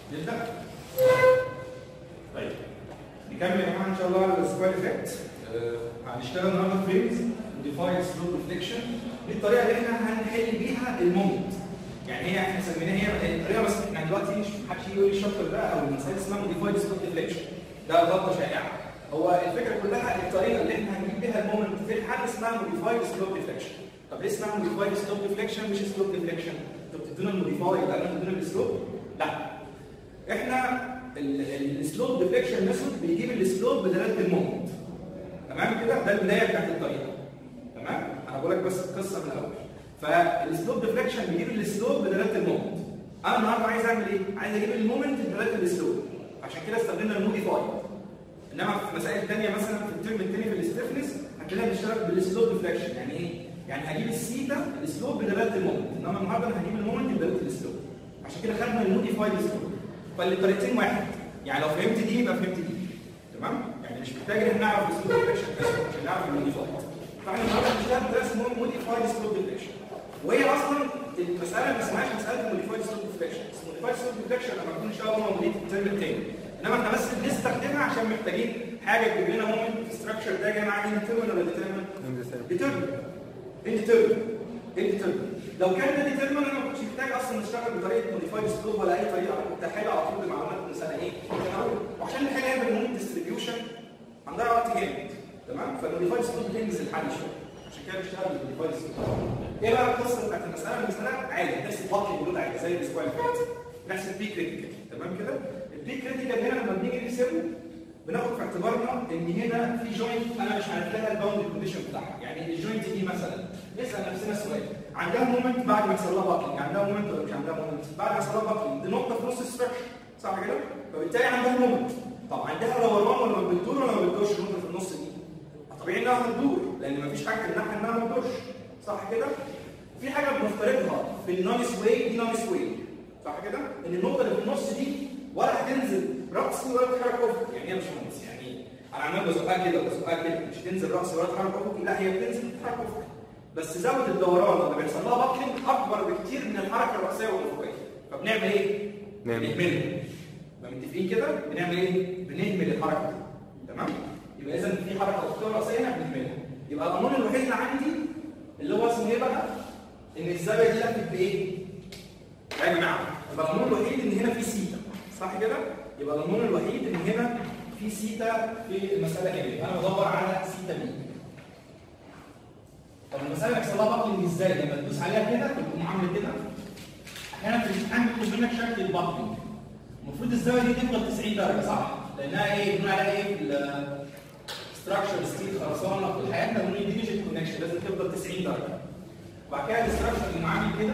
نبدا طيب نكمل يا جماعه ان شاء الله الاسبوع اللي فات آه، هنشتغل النهارده فريمز وديفاين سلو ريفليكشن دي الطريقه اللي احنا هنحل بيها المومنت يعني هي احنا سميناها هي الطريقه بس احنا دلوقتي مش محدش يجي يقول لي الشابتر ده او المسائل اسمها موديفايد سلو ريفليكشن ده غلطه شائعه هو الفكره كلها الطريقه اللي احنا هنجيب بيها المومنت في الحل اسمها موديفايد سلو ريفليكشن طب ليه اسمها موديفايد سلو ريفليكشن مش سلو ريفليكشن انتوا بتدونا الموديفايد قبل بتدونا السلوب لا احنا السلوب ديفليكشن ميثود بيجيب السلوب بدلاله المومنت تمام كده ده البدايه بتاعت الطريقه تمام انا بقول لك بس القصه من الاول فالسلوب ديفليكشن بيجيب السلوب بدلاله المومنت انا النهارده عايز اعمل ايه عايز اجيب المومنت بدلاله السلوب عشان كده استخدمنا الموديفاي انما في مسائل ثانيه مثلا في الترم الثاني في الاستفنس هتلاقينا بنشتغل بالسلوب ديفليكشن يعني ايه يعني هجيب السيتا السلوب بدلاله المومنت انما النهارده انا هجيب المومنت بدلاله السلوب عشان كده خدنا الموديفايد سلوب فالطريقتين واحد يعني لو فهمت دي يبقى فهمت دي تمام يعني مش محتاج ان احنا نعرف السلوب ديفليكشن بس عشان نعرف الموديفايد فاحنا النهارده بنشتغل بطريقه اسمها موديفايد سلوب ديفليكشن وهي اصلا المساله ما اسمهاش مساله موديفايد سلوب ديفليكشن موديفايد سلوب ديفليكشن لما نكون ان شاء الله موجودين في الترم الثاني انما احنا بس بنستخدمها عشان محتاجين حاجه تجيب لنا مومنت في ستراكشر ده يا جماعه انديترمن ولا ديترمن؟ ديترمن انديترمن انديترمن لو كان ده ديترمن انا ما كنتش محتاج اصلا اشتغل بطريقه موديفايد سلوب ولا اي طريقه كنت هحل على طول بمعلومات من سنه ايه؟ وعشان نحلها بالمومنت ديستريبيوشن هنضيع وقت جامد تمام؟ فالموديفايد سلوب بتنجز الحل شويه عشان كده بنشتغل بالموديفايد سلوب ايه بقى القصه بتاعت المساله؟ المساله عادي نفس الباقي موجود عادي زي الاسبوع اللي فات نفس البي كريتيكال تمام كده؟ البي كريتيكال هنا لما بنيجي نحسبه بناخد في اعتبارنا ان هنا في جوينت انا مش عارف لها الباوند كونديشن بتاعها يعني الجوينت دي مثلا نسال نفسنا سؤال عندها مومنت بعد ما يحصل لها باكلينج عندها مومنت ولا مش عندها مومنت بعد ما يحصل لها باكلينج دي نقطه في نص الستراكشر صح كده فبالتالي عندها مومنت طب عندها دوران ولا ما بتدور ولا ما بتدورش النقطه في النص دي طبيعي انها هتدور لان ما فيش حاجه تمنعها انها ما تدورش صح كده في حاجه بنفترضها في النونس واي دي نونس واي صح كده ان النقطه اللي في النص دي ولا هتنزل راسي ولا تتحرك افقي يعني هي مش مهندس يعني انا عمال بزقها كده بزقها كده مش تنزل راسي ولا تتحرك افقي لا هي بتنزل تتحرك افقي بس زاويه الدوران لما بيحصل لها باكلينج اكبر بكتير من الحركه الراسيه والافقيه فبنعمل ايه؟ بنهملها متفقين كده بنعمل ايه؟ بنهمل الحركه دي تمام؟ يبقى اذا في حركه افقيه راسيه بنهملها يبقى القانون الوحيد اللي عندي اللي هو اسمه ايه بقى؟ ان الزاويه دي لفت بايه؟ يا جماعه يبقى القانون الوحيد ان هنا في سيتا صح كده؟ يبقى القانون الوحيد ان هنا في سيتا في المساله كده انا بدور على سيتا بي طب المساله بيحصل لها باكلينج ازاي؟ لما تدوس عليها كده تقوم عامل كده احيانا في الامتحان بيطلب منك شكل الباكلينج المفروض الزاويه دي تفضل 90 درجه صح؟ لانها ايه؟ بنقول عليها ايه في الستراكشر ستيل خرسانه في حياتنا بنقول دي مش الكونكشن لازم تفضل 90 درجه وبعد كده الاستراكشر اللي عامل كده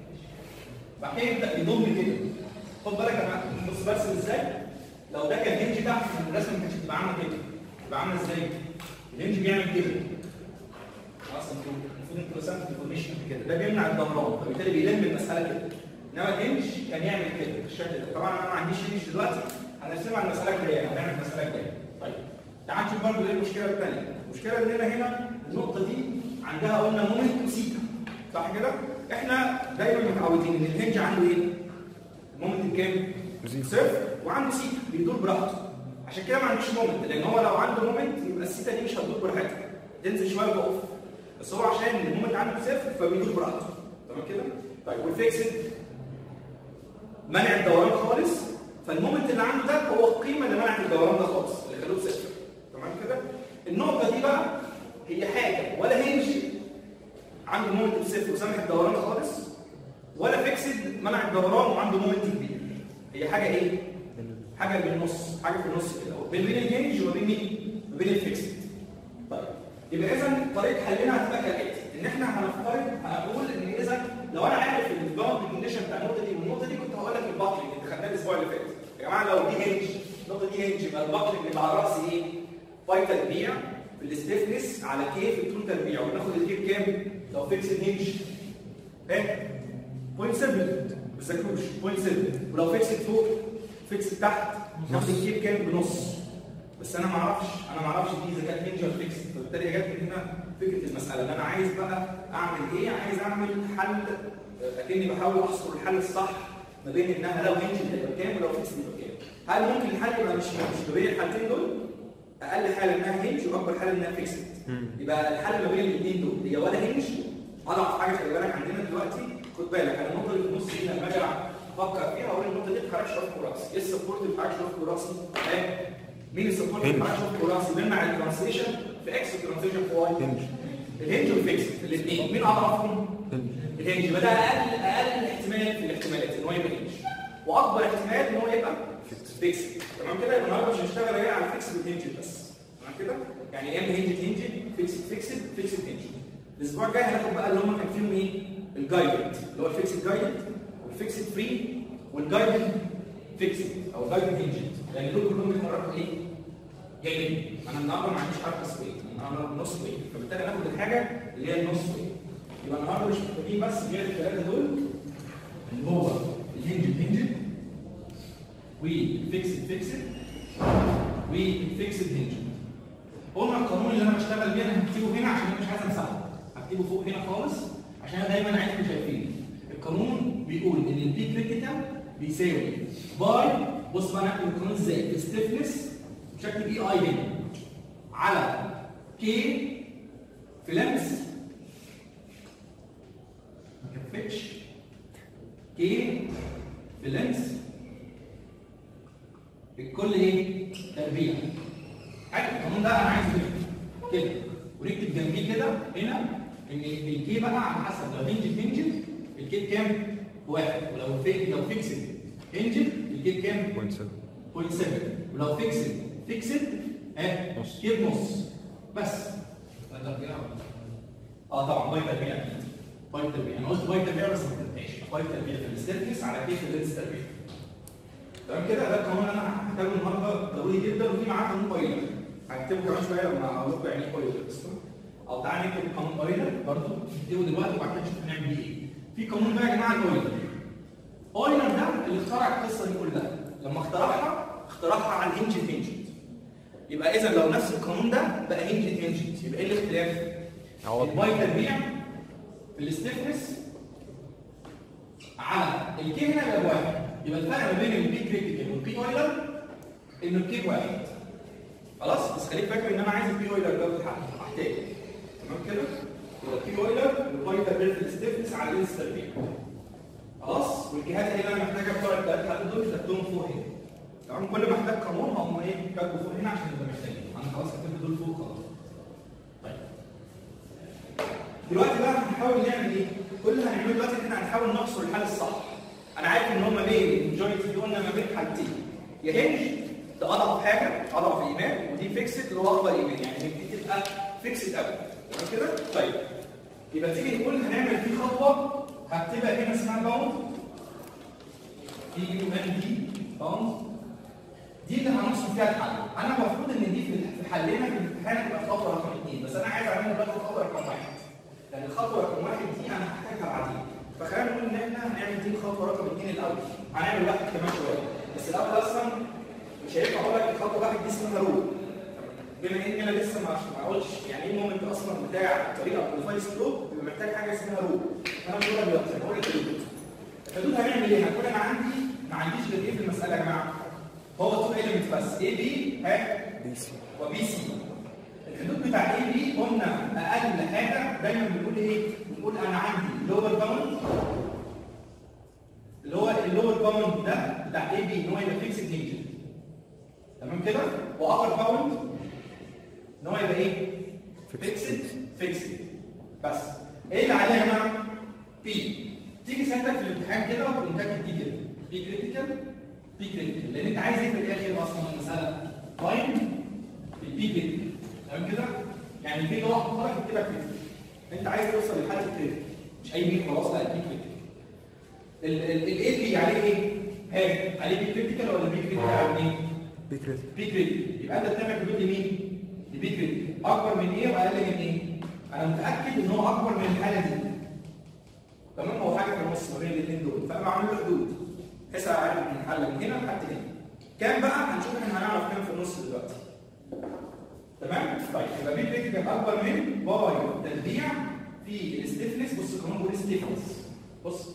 بعد كده يبدا يضم كده خد بالك يا معلم بص برسم ازاي لو ده كان هنج تحت الرسمه ما كانتش تبقى عامله كده تبقى عامله ازاي الهنج بيعمل كده خلاص انتوا المفروض انتوا رسمتوا الفورميشن كده ده بيمنع الدوران فبالتالي بيلم المساله كده انما الهنج كان يعمل كده بالشكل ده طبعا انا ما عنديش هنج دلوقتي هنرسمها على المساله الجايه هنعمل المساله الجايه طيب تعال نشوف برضه ايه المشكله الثانيه المشكله اننا هنا النقطه دي عندها قلنا مومنت سيتا صح كده احنا دايما متعودين ان الهنج عنده ايه المومنت كام صفر وعنده سيتا بيدور براحته عشان كده ما عندوش مومنت لان هو لو عنده مومنت يبقى السيتا دي مش هتدور براحتها تنزل شويه وتقف بس هو عشان المومنت عنده صفر فبيدور براحته تمام كده طيب والفيكسد منع الدوران خالص فالمومنت اللي عنده ده هو القيمه اللي منعت الدوران ده خالص اللي خلوه صفر تمام كده النقطه دي بقى هي حاجه ولا هنج عنده مومنت بصفر وسامح الدوران خالص ولا فيكسد منع الدوران وعنده مومنت كبير هي حاجه ايه حاجه بالنص حاجه في النص كده بين بين الهنج وبين مين وبين الفيكسد طيب يبقى اذا طريقه حلنا هتبقى كالاتي ان احنا هنفترض هنقول ان اذا لو انا عارف الباوند كونديشن بتاع النقطه دي والنقطه دي كنت هقول لك الباكلينج اللي خدناه الاسبوع اللي فات يا جماعه لو دي هنج النقطه دي هنج يبقى الباكلينج اللي على الراس ايه باي تربيع في الاستفنس على كي في الطول تربيع وناخد الكيب كام لو فيكس هنج ايه 0.7 ما تذاكروش 0.7 ولو فيكس فوق فيكس تحت ناخد الكيب كام بنص بس انا ما اعرفش انا ما اعرفش دي اذا كانت هنج ولا فيكس فبالتالي جت من هنا فكره المساله ان انا عايز بقى اعمل ايه عايز اعمل حل اكني بحاول احصر الحل الصح ما بين انها لو هنج يبقى بكام ولو فيكس يبقى بكام هل ممكن الحل يبقى مش مش ما بين الحالتين دول اقل حاله انها هنج واكبر حاله انها فيكسد يبقى الحل ما بين الاثنين دول هي ولا هنج اضعف حاجه خلي بالك عندنا دلوقتي خد بالك انا النقطه اللي في النص دي لما اجي افكر فيها اقول النقطه دي ما بتحركش راسي وراسي ايه السبورت اللي ما بيتحركش راسي وراسي؟ ها؟ مين السبورت اللي ما بيتحركش راسي وراسي؟ بيمنع الترانسليشن في اكس والترانسليشن في واي الهنج والفيكس الاثنين مين اضعفهم؟ الهنج يبقى ده اقل اقل احتمال في الاحتمالات ان هو يبقى هنج واكبر احتمال ان هو يبقى فيكس تمام كده يبقى النهارده مش هنشتغل ايه على الفيكس والهنج بس تمام كده يعني يا اما هنج هنج فيكس فيكس فيكس هنج الاسبوع الجاي هناخد بقى اللي هم كان فيهم ايه الجايدد اللي هو الفيكس جايدد والفيكس فري والجايدد فيكس او الجايدد هنج لان دول كلهم بيتحركوا ايه جايين انا النهارده ما عنديش حركه سويه النهارده نص وي فبالتالي ناخد الحاجه اللي هي النص وي يبقى النهارده مش محتاجين بس غير الثلاثه دول اللي هو الهنج الهنج والفيكسد فيكسد والفيكسد هنج قلنا القانون اللي انا بشتغل بيه انا هكتبه هنا عشان انا مش عايز امسحه هكتبه فوق هنا خالص عشان انا دايما عايزكم شايفين القانون بيقول ان البي كريتيكال بيساوي باي بص بقى نكتب القانون ازاي الستيفنس بشكل بي اي هنا على كي في لمس ما كفتش كي في لمس الكل ايه؟ تربيع حاجه القانون ده انا عايز كده كده ونكتب جنبيه كده هنا ان الكي بقى على حسب لو هنجد هنجد الكي كام؟ واحد ولو فيك لو فيكسد هنجد الكي كام؟ 0.7 ولو فيكسد فيكسد اه نص. كي بنص بس اه طبعا باي تربيع اكيد باي تربيع انا قلت باي تربيع بس ما كتبتهاش باي تربيع في الستيركس على كيف اللينس تربيع تمام كده ده القانون اللي انا هحتاجه النهارده ضروري جدا وفي معاه قانون بايلر هكتبه كمان شويه لما اقول لكم يعني ايه بايلر اصلا او تعالى نكتب قانون بايلر برضه نكتبه دلوقتي وبعد كده نشوف هنعمل بيه ايه في قانون بقى يا جماعه الاويلر اويلر ده اللي اخترع القصه دي كلها لما اخترعها اخترعها على الهنج هنجد يبقى اذا لو نفس القانون ده بقى هنج هنجد يبقى ايه الاختلاف؟ عوض. الباي تربيع في الاستفنس على الكي هنا يبقى بواحد يبقى الفرق ما بين البي كريتيكال والبي اويلر انه الكي بواحد خلاص بس خليك فاكر ان انا عايز البي اويلر ده في الحل هحتاج تمام كده يبقى البي اويلر والباي تربيع في الاستفنس على اللينس تربيع خلاص والجهات اللي انا محتاجها بتوع الثلاث حل دول كتبتهم فوق هنا تمام كل ما احتاج قانون هم ايه كاتبوا فوق هنا عشان نبقى محتاجين انا خلاص كتبت دول فوق خلاص طيب دلوقتي بقى هنحاول نعمل ايه؟ كل اللي هنعمله دلوقتي ان احنا هنحاول نحصر الحل الصح. انا عارف ان هم بين الماجوريتي دي قلنا ما بين حالتين. يا هنج ده اضعف حاجه اضعف ايمان ودي فيكسد اللي هو اكبر ايمان يعني دي تبقى فيكسد قوي. تمام كده؟ طيب يبقى تيجي نقول هنعمل في خطوه هكتبها هنا اسمها باوند دي يو ان دي باوند دي اللي هنوصل فيها الحل. انا المفروض ان دي في حلنا في الامتحان تبقى خطوه رقم اثنين بس انا عايز اعملها دلوقتي خطوه رقم واحد. لان الخطوه رقم واحد دي انا هحتاجها بعدين فخلينا نقول ان احنا هنعمل دي الخطوه رقم اثنين الاول هنعمل واحد كمان شويه بس الاول اصلا مش هينفع اقول لك الخطوه واحد دي اسمها رول بما ان انا لسه ما ما قلتش يعني ايه المومنت اصلا بتاع الطريقه بروفايل سلوب بيبقى محتاج حاجه اسمها رول فانا مش هقول لك دلوقتي انا هقول لك الحدود الحدود هنعمل ايه؟ هنقول انا عندي ما عنديش غير ايه في المساله يا جماعه؟ هو تو ايلمنت بس اي بي ها بي سي وبي سي الحدود بتاع اي بي قلنا اقل حاجه دايما بنقول ايه؟ بنقول انا عندي لور باوند اللي هو اللور باوند ده بتاع اي بي ان هو يبقى فيكسد نيجر تمام كده؟ وابر باوند ان هو يبقى ايه؟ فيكسد فيكسد بس ايه اللي عليها يا جماعه؟ بي تيجي ساعتها في الامتحان كده وتقوم كاتب دي كده بي كريتيكال بي كريتيكال لان انت عايز ايه في الاخر اصلا المساله؟ فاين البي كريتيكال تمام كده؟ يعني البي ده واحد مرة يكتبها كريتيكال انت عايز توصل لحاله الكريتيكال مش اي بي خلاص لا البي كريتيكال الاي بي عليه ايه؟ ها عليه بي كريتيكال ولا بي كريتيكال على ايه؟ بي كريتيكال بي كريتيكال يبقى انت بتعمل حدود لمين؟ لبي كريتيكال اكبر من ايه واقل من ايه؟ انا متاكد ان هو اكبر من الحاله دي تمام هو حاجه في النص ما بين الاثنين دول فانا بعمل له حدود بحيث اعرف من حل من هنا لحد هنا كام بقى هنشوف احنا هنعرف كام في النص دلوقتي تمام طيب يبقى بي كريتيكال اكبر من باي تربيع في الاستيفنس بص القانون بيقول ستيفنس بص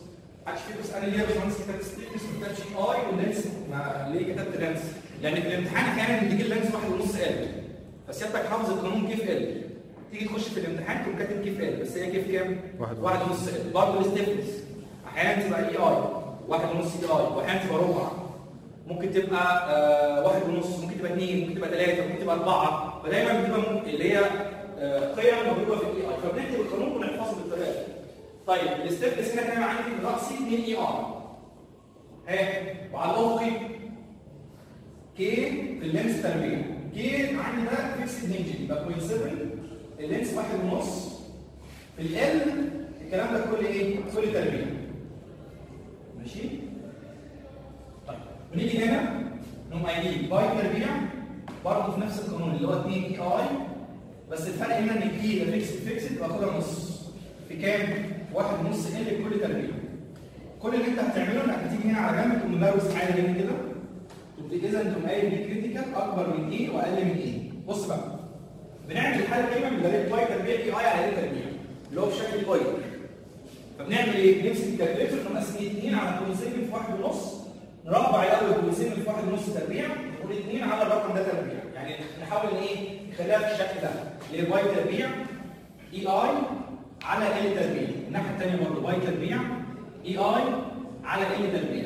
محدش فيكم سالني ليه يا باشمهندس كتبت ستيفنس ما كتبتش اي واللينس ما ليه كتبت لينس؟ لان في الامتحان احيانا بيديك اللينس واحد ونص ال فسيادتك حافظ القانون كيف ال تيجي تخش في الامتحان تقوم كاتب كيف ال بس هي كيف كام؟ واحد واحد ونص ال برضه الستيفنس احيانا تبقى اي اي واحد ونص اي اي واحيانا تبقى ربع ممكن تبقى آه واحد ونص ممكن تبقى اثنين ممكن تبقى ثلاثه ممكن تبقى اربعه فدايما بتبقى ممكن اللي هي آه قيم موجوده في الاي اي فبنكتب القانون ونحفظه بالطريقه دي طيب الستيفنس هنا كان عندي في راسي 2 اي ار ها وعلى الافقي كي في اللينس تربيع كي عندي ده فيكس هنج يبقى 0.7 اللينس واحد ونص في ال الكلام ده كل ايه؟ كل تربيع ماشي؟ طيب ونيجي هنا نقوم قايلين باي تربيع برضه في نفس القانون اللي هو 2 اي اي بس الفرق هنا ان الكي ده فيكس فيكس يبقى كده نص في كام؟ واحد ونص ال لكل تربيع كل اللي انت هتعمله انك هتيجي هنا على جنب تقوم ملوث عادي هنا كده تبقى اذا تقوم قايل دي كريتيكال اكبر من ايه واقل من ايه بص بقى بنعمل الحاله دايما بنلاقي باي تربيع اي اي على ال تربيع اللي هو بشكل باي فبنعمل ايه؟ نمسك الكالكوليتر نقوم قاسمين 2 على 0.7 في 1 ونص نربع الاول 0.7 في 1 ونص تربيع نقول 2 على الرقم ده تربيع يعني نحاول ان ايه؟ نخليها في الشكل ده اللي باي تربيع اي اي على ال تربيع الناحيه الثانيه برضه باي تربيع اي اي على ال تربيع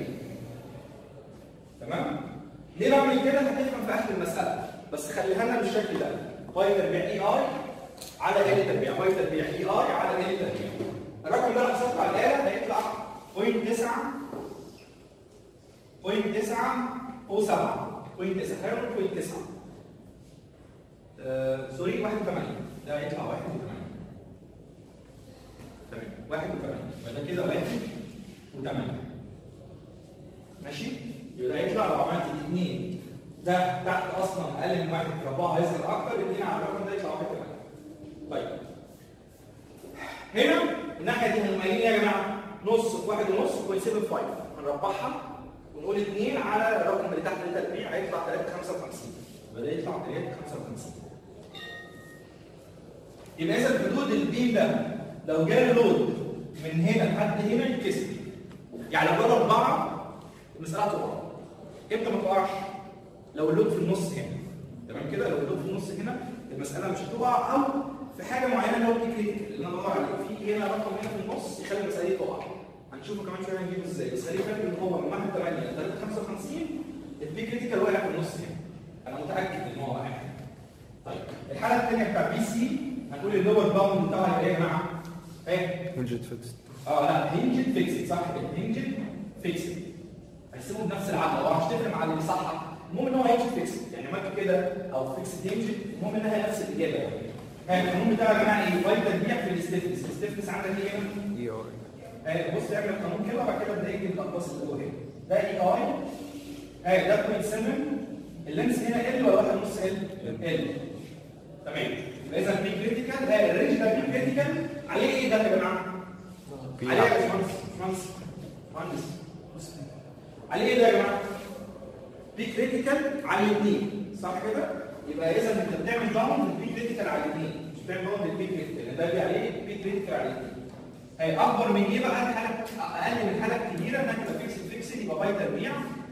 تمام ليه بعمل كده هتفهم في اخر المساله بس خليها لنا بالشكل ده باي تربيع اي اي على ال تربيع باي تربيع اي اي على ال تربيع الرقم ده لو حسبته على الاله هيطلع 0.9 0.9 او 7 0.9 خلينا نقول 0.9 آه، سوري 81 ده هيطلع 81 تمام 81 يبقى كده 1 و8 ماشي يبقى ده يطلع لو عملت الاثنين ده تحت اصلا اقل من 1 ربعها هيظهر اكتر الاثنين على الرقم ده يطلع 1 طيب هنا الناحيه دي هنقوم قايلين يا جماعه نص في 1 ونص 0.75 هنربعها ونقول 2 على الرقم اللي تحت ده تربيع هيطلع 355 يبقى ده يطلع 355 يبقى اذا حدود البيم ده لو جالي لود من هنا لحد هنا يتكسر يعني لو جرى اربعه المساله تقع امتى ما تقعش؟ لو اللود في النص هنا تمام كده لو اللود في النص هنا المساله مش هتقع او في حاجه معينه اللي هو الكريتيكال اللي انا بدور عليه في هنا رقم هنا في النص يخلي المساله دي تقع هنشوفه كمان شويه هنجيبه ازاي بس خليك فاكر ان هو من 1 8 ل 3 55 البي كريتيكال واقع في النص هنا انا متاكد ان هو واقع طيب الحاله الثانيه بتاع بي سي هنقول اللور باوند بتاعها ايه يا جماعه؟ ايه؟ هنجد فيكس اه لا هنجد فيكسد صح كده هنجد فيكسد هيسيبوا بنفس العقل هو مش تفرق مع اللي بيصحح المهم ان هو هينجد فيكسد يعني مكتوب كده او فيكسد هنجد المهم انها هي نفس الاجابه يعني ها القانون بتاعه يا جماعه ايه؟ باي تربيع في الاستفنس الاستفنس عندك ايه هنا؟ اي اي ها بص اعمل القانون كده وبعد كده ابدا يجي الاقواس اللي جوه هنا ده اي اي ها ده 0.7 اللينس هنا ال ولا واحد ونص ال؟ ال تمام يبقى اذا بي كريتيكال ها الرينج ده بي كريتيكال عليه ايه ده يا جماعه؟ بي عليه ايه يا باشمهندس؟ باشمهندس مهندس بص. عليه ايه ده يا جماعه؟ بي كريتيكال على الاثنين صح كده؟ يبقى اذا انت بتعمل داون للبي كريتيكال على الاثنين مش بتعمل داون للبي كريتيكال ده بي عليه بي كريتيكال على الاثنين هي اكبر من ايه بقى الحاله اقل من الحاله الكبيره انها تبقى فيكس فيكس يبقى باي تربيع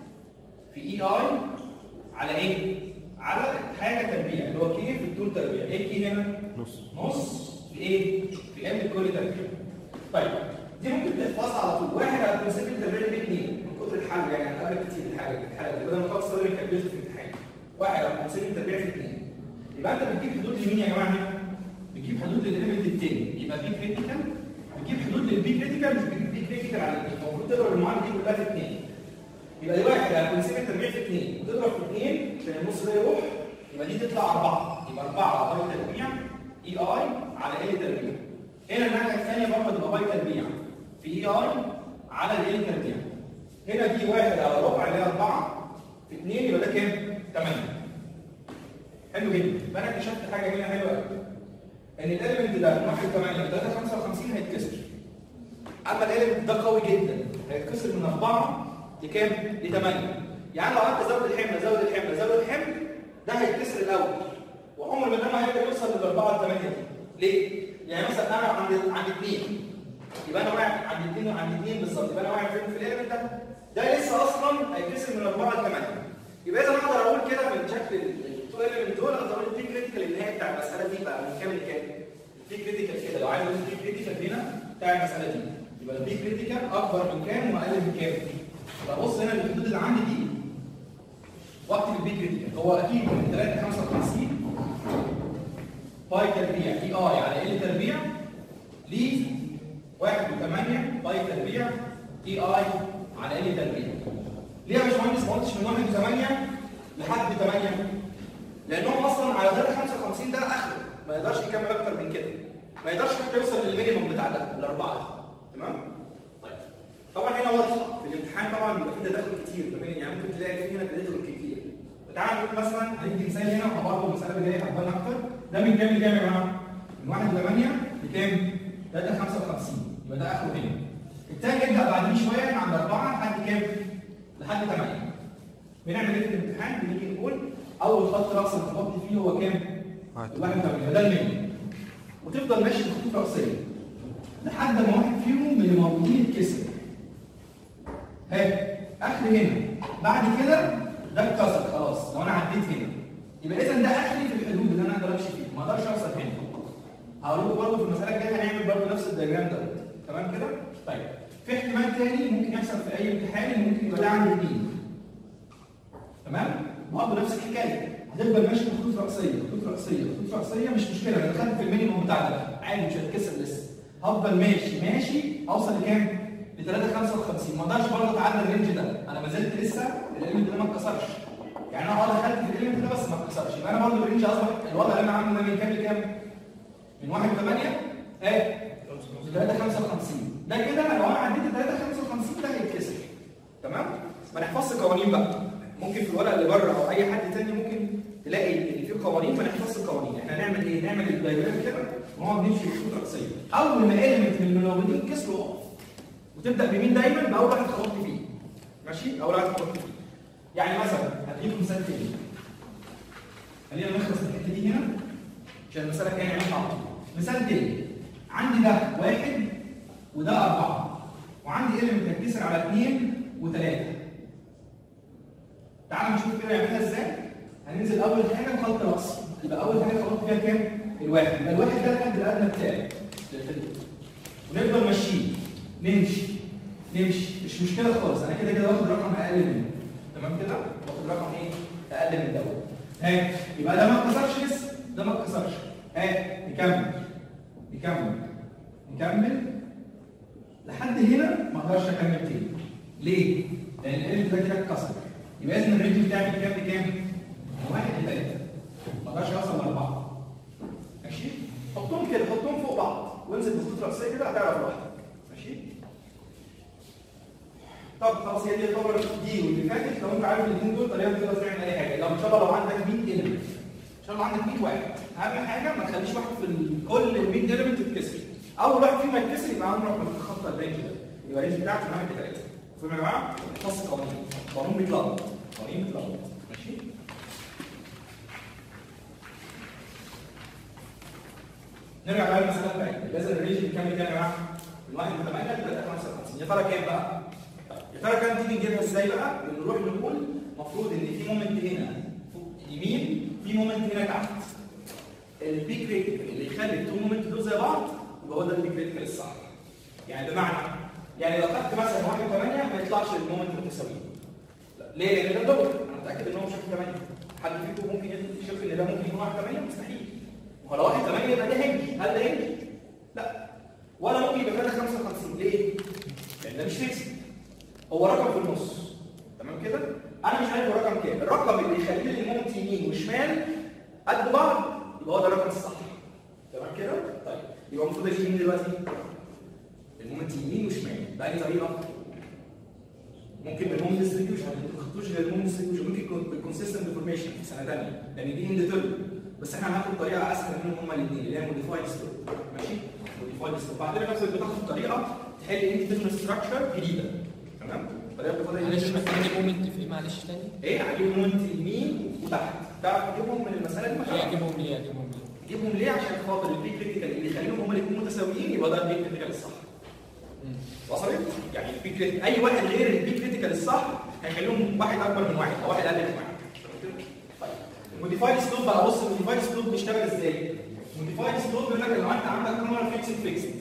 في اي اي على ايه؟ على حاجه تربيع اللي هو كي في الطول تربيع ايه كي هنا؟ نص نص في ايه؟ في ام كل تربيع. طيب دي ممكن تحفظها على طول، واحد على كونسيبت التربيع دي اثنين من كتر الحل يعني هنقابل كتير الحاجه دي الحاله دي بدل ما تقعد تستخدم الكالكوليتر في الامتحان. واحد على كونسيبت التربيع في اثنين. يبقى انت بتجيب حدود لمين يا جماعه هنا؟ بتجيب حدود للليميت التاني يبقى بي كريتيكال بتجيب حدود للبي كريتيكال مش بتجيب بي كريتيكال على الاثنين، المفروض تضرب المعادله دي كلها في اثنين. يبقى دي واحد على كونسيبت التربيع في اثنين، وتضرب في اثنين عشان النص ده يروح يبقى دي تطلع أربعة يبقى أربعة باي تربيع اي اي على ال تربيع هنا الناحية الثانية برضه تبقى باي تربيع في اي اي على ال تربيع هنا دي واحد على ربع اللي هي أربعة في اثنين يبقى ده كام؟ ثمانية حلو جدا يبقى أنا اكتشفت حاجة هنا حلوة قوي إن الإيلمنت ده من 1 8 ل 3 55 هيتكسر أما الإيلمنت ده قوي جدا هيتكسر من 4 لكام؟ ل 8 يعني لو قعدت ازود الحمل ازود الحمل ازود الحمل ده هيتكسر الاول وعمر ما ده ما هيقدر يوصل للاربعه لثمانيه دي ليه؟ يعني مثلا انا عند عند اثنين يبقى انا واقع عند الاثنين عند الاثنين بالظبط يبقى انا واقع فين في الاليمنت ده ده لسه اصلا هيتقسم من 4 ل 8 يبقى اذا انا اقدر اقول كده من شكل التو اليمنت دول اقدر اقول البي كريتيكال النهايه بتاع المساله دي بقى من كام لكام؟ البي كريتيكال كده لو عايز اقول البي كريتيكال هنا بتاع المساله دي يبقى البي كريتيكال اكبر من كام واقل من كام؟ يبقى بص هنا الحدود اللي عندي دي وقت البي كريتيكال هو اكيد من 3 55 باي تربيع اي اي على ال تربيع ل 1 و8 باي تربيع اي اي على ال تربيع ليه يا باشمهندس ما قلتش من 1 ل 8 لحد 8 لانهم اصلا على درجه 55 ده اخره ما يقدرش يكمل اكتر من كده ما يقدرش حتى يوصل للمينيمم بتاع ده الاربعه تمام طيب طبعا هنا واضحه في الامتحان طبعا بيبقى في تداخل كتير ما بين يعني ممكن تلاقي في هنا تداخل كتير تعال نقول مثلا هندي مثال هنا وبرضه المساله اللي جايه هتبان اكتر ده من كام لكام يا جماعه؟ من 1 ل 8 لكام؟ 3 55 يبقى ده اخره هنا التاني يبدا بعدين شويه عند 4 لحد كام؟ لحد 8 بنعمل ايه في الامتحان؟ بنيجي نقول اول خط راس الخط فيه هو كام؟ واحد. الواحد وثمانية ده المية وتفضل ماشي بخطوط رأسية لحد ما واحد فيهم من الموجودين يتكسر ها اخر هنا بعد كده ده اتكسر خلاص لو انا عديت هنا يبقى اذا ده اخري في الحدود اللي انا اقدر امشي فيها ما اقدرش اوصل هنا هقول لكم برضه في المساله الجايه هنعمل برضه نفس الدياجرام ده تمام كده طيب في احتمال تاني ممكن يحصل في اي امتحان إن ممكن يبقى ده عند اليمين تمام برضه نفس الحكايه هتفضل ماشي بخطوط رأسية خطوط رأسية خطوط رأسية مش مشكلة أنا دخلت في المينيموم بتاع ده عادي مش هتكسر لسه هفضل ماشي ماشي أوصل لكام؟ ل 355 ما اقدرش برضه اتعدى الرينج ده أنا ما زلت لسه الإليمنت ده ما اتكسرش يعني أنا اه دخلت في الإليمنت ده بس ما اتكسرش يبقى أنا برضه الرينج أصبح الوضع اللي أنا عامله ده من كام لكام؟ من 1 ل 8 ايه 355 ده كده لو انا عديت 355 ده هيتكسر تمام ما نحفظش قوانين بقى ممكن في الورقه اللي بره او اي حد تاني ممكن تلاقي ان في قوانين ما نحفظش القوانين احنا هنعمل ايه نعمل الدايجرام كده ونقعد نمشي بخطوط رأسيه اول ما ايلمنت من الملونين كسره اقف وتبدا بمين دايما باول واحد خبطت فيه ماشي اول واحد خبطت فيه يعني مثلا هديكم مثال تاني خلينا نخلص الحته دي هنا عشان المساله الجايه نعملها على طول مثال تاني عندي ده واحد وده أربعة وعندي إيلمنت هتكسر على اثنين وثلاثة تعالوا نشوف كده يعملها ازاي هننزل أول حاجة خط رأسي يبقى أول حاجة خلطت فيها كام؟ الواحد يبقى الواحد ده الحد الأدنى بتاعي للحدود. ونفضل ماشيين نمشي نمشي مش مشكلة خالص أنا كده كده واخد رقم أقل منه تمام كده؟ واخد رقم إيه؟ أقل من دوت ها يبقى ده ما اتكسرش لسه ده ما اتكسرش ها نكمل نكمل نكمل لحد هنا ما اقدرش اكمل تاني ليه؟ لان الالف ده كده اتكسر يبقى اذا الرينج بتاعي من كام لكام؟ من واحد لثلاثه ما اقدرش اوصل لاربعه ماشي؟ حطهم كده حطهم فوق بعض وانزل بخطوط راسيه كده هتعرف لوحدك ماشي؟ طب خلاص هي دي تعتبر دي واللي فاتت لو انت عارف الاثنين دول طريقه تقدر تعمل اي حاجه لو ان شاء الله لو عندك 100 element ان شاء الله عندك 100 واحد اهم حاجه ما تخليش واحد في ال- كل ال 100 element تتكسر اول واحد فيهم يتكسر يبقى عمرك ما تتخطى الرينج ده يبقى الرينج بتاعك من واحد لثلاثه فاهم يا جماعه؟ خاص قوانين قانون بيتلخبط قوانين بيتلخبط ماشي؟ نرجع بقى للمساله بتاعتنا لازم الرينج بكام كام يا جماعه؟ من 1 ل 8 ل 355 يا ترى كام بقى؟ يا ترى كام تيجي نجيبها ازاي بقى؟ نروح نقول المفروض ان في مومنت هنا فوق يمين في مومنت هنا تحت البيك ريتيكال اللي يخلي التو مومنت دول زي بعض يبقى هو ده البيك ريتيكال الصح يعني بمعنى يعني لو خدت مثلا 1 8 ما يطلعش المومنت متساويين لا. ليه؟ لان ده دبل انا متاكد ان هو مش 8 حد فيكم ممكن يشوف ان ده ممكن يكون 1 8 مستحيل ولو 1 8 يبقى ده هنجي هل ده هنجي؟ لا ولا ممكن يبقى ده 55 ليه؟ لان ده مش فيكس هو رقم في النص تمام كده؟ انا مش عارف الرقم كام الرقم اللي يخلي لي المومنت يمين وشمال قد بعض يبقى هو ده الرقم الصح تمام كده؟ طيب يبقى المفروض اجيب مين دلوقتي؟ المومنت يمين وشمال بأي طريقة؟ ممكن بالمومنت ديستريبيوشن ما تخطوش غير المومنت ديستريبيوشن ممكن يكون بالكونسيستنت ديفورميشن في سنه ثانيه لان دي انديترمن بس احنا هناخد طريقه اسهل منهم هما الاثنين اللي هي موديفايد ستور ماشي؟ موديفايد ستور بعدين نفسك بتاخد طريقه تحل انديترمن ستراكشر جديده تمام؟ طريقه بتاخدها معلش indeterminate محتاج مومنت في ايه معلش تاني؟ ايه هجيب مومنت يمين وتحت تعرف تجيبهم من المساله دي ما ليه تعرفش. اجيبهم ليه اجيبهم ليه؟ جيبهم ليه عشان خاطر البي كريتيكال اللي يخليهم هما الاثنين متساويين يبقى ده البي كريتيكال الصح وصلت؟ يعني البي كريتيكال اي واحد غير البي كريتيكال الصح هيخليهم واحد اكبر من واحد او واحد اقل من واحد. طيب الموديفايد سلوب بقى بص الموديفايد سلوب بيشتغل ازاي؟ الموديفايد سلوب بيقول لك لو انت عندك كاميرا فيكسد فيكسد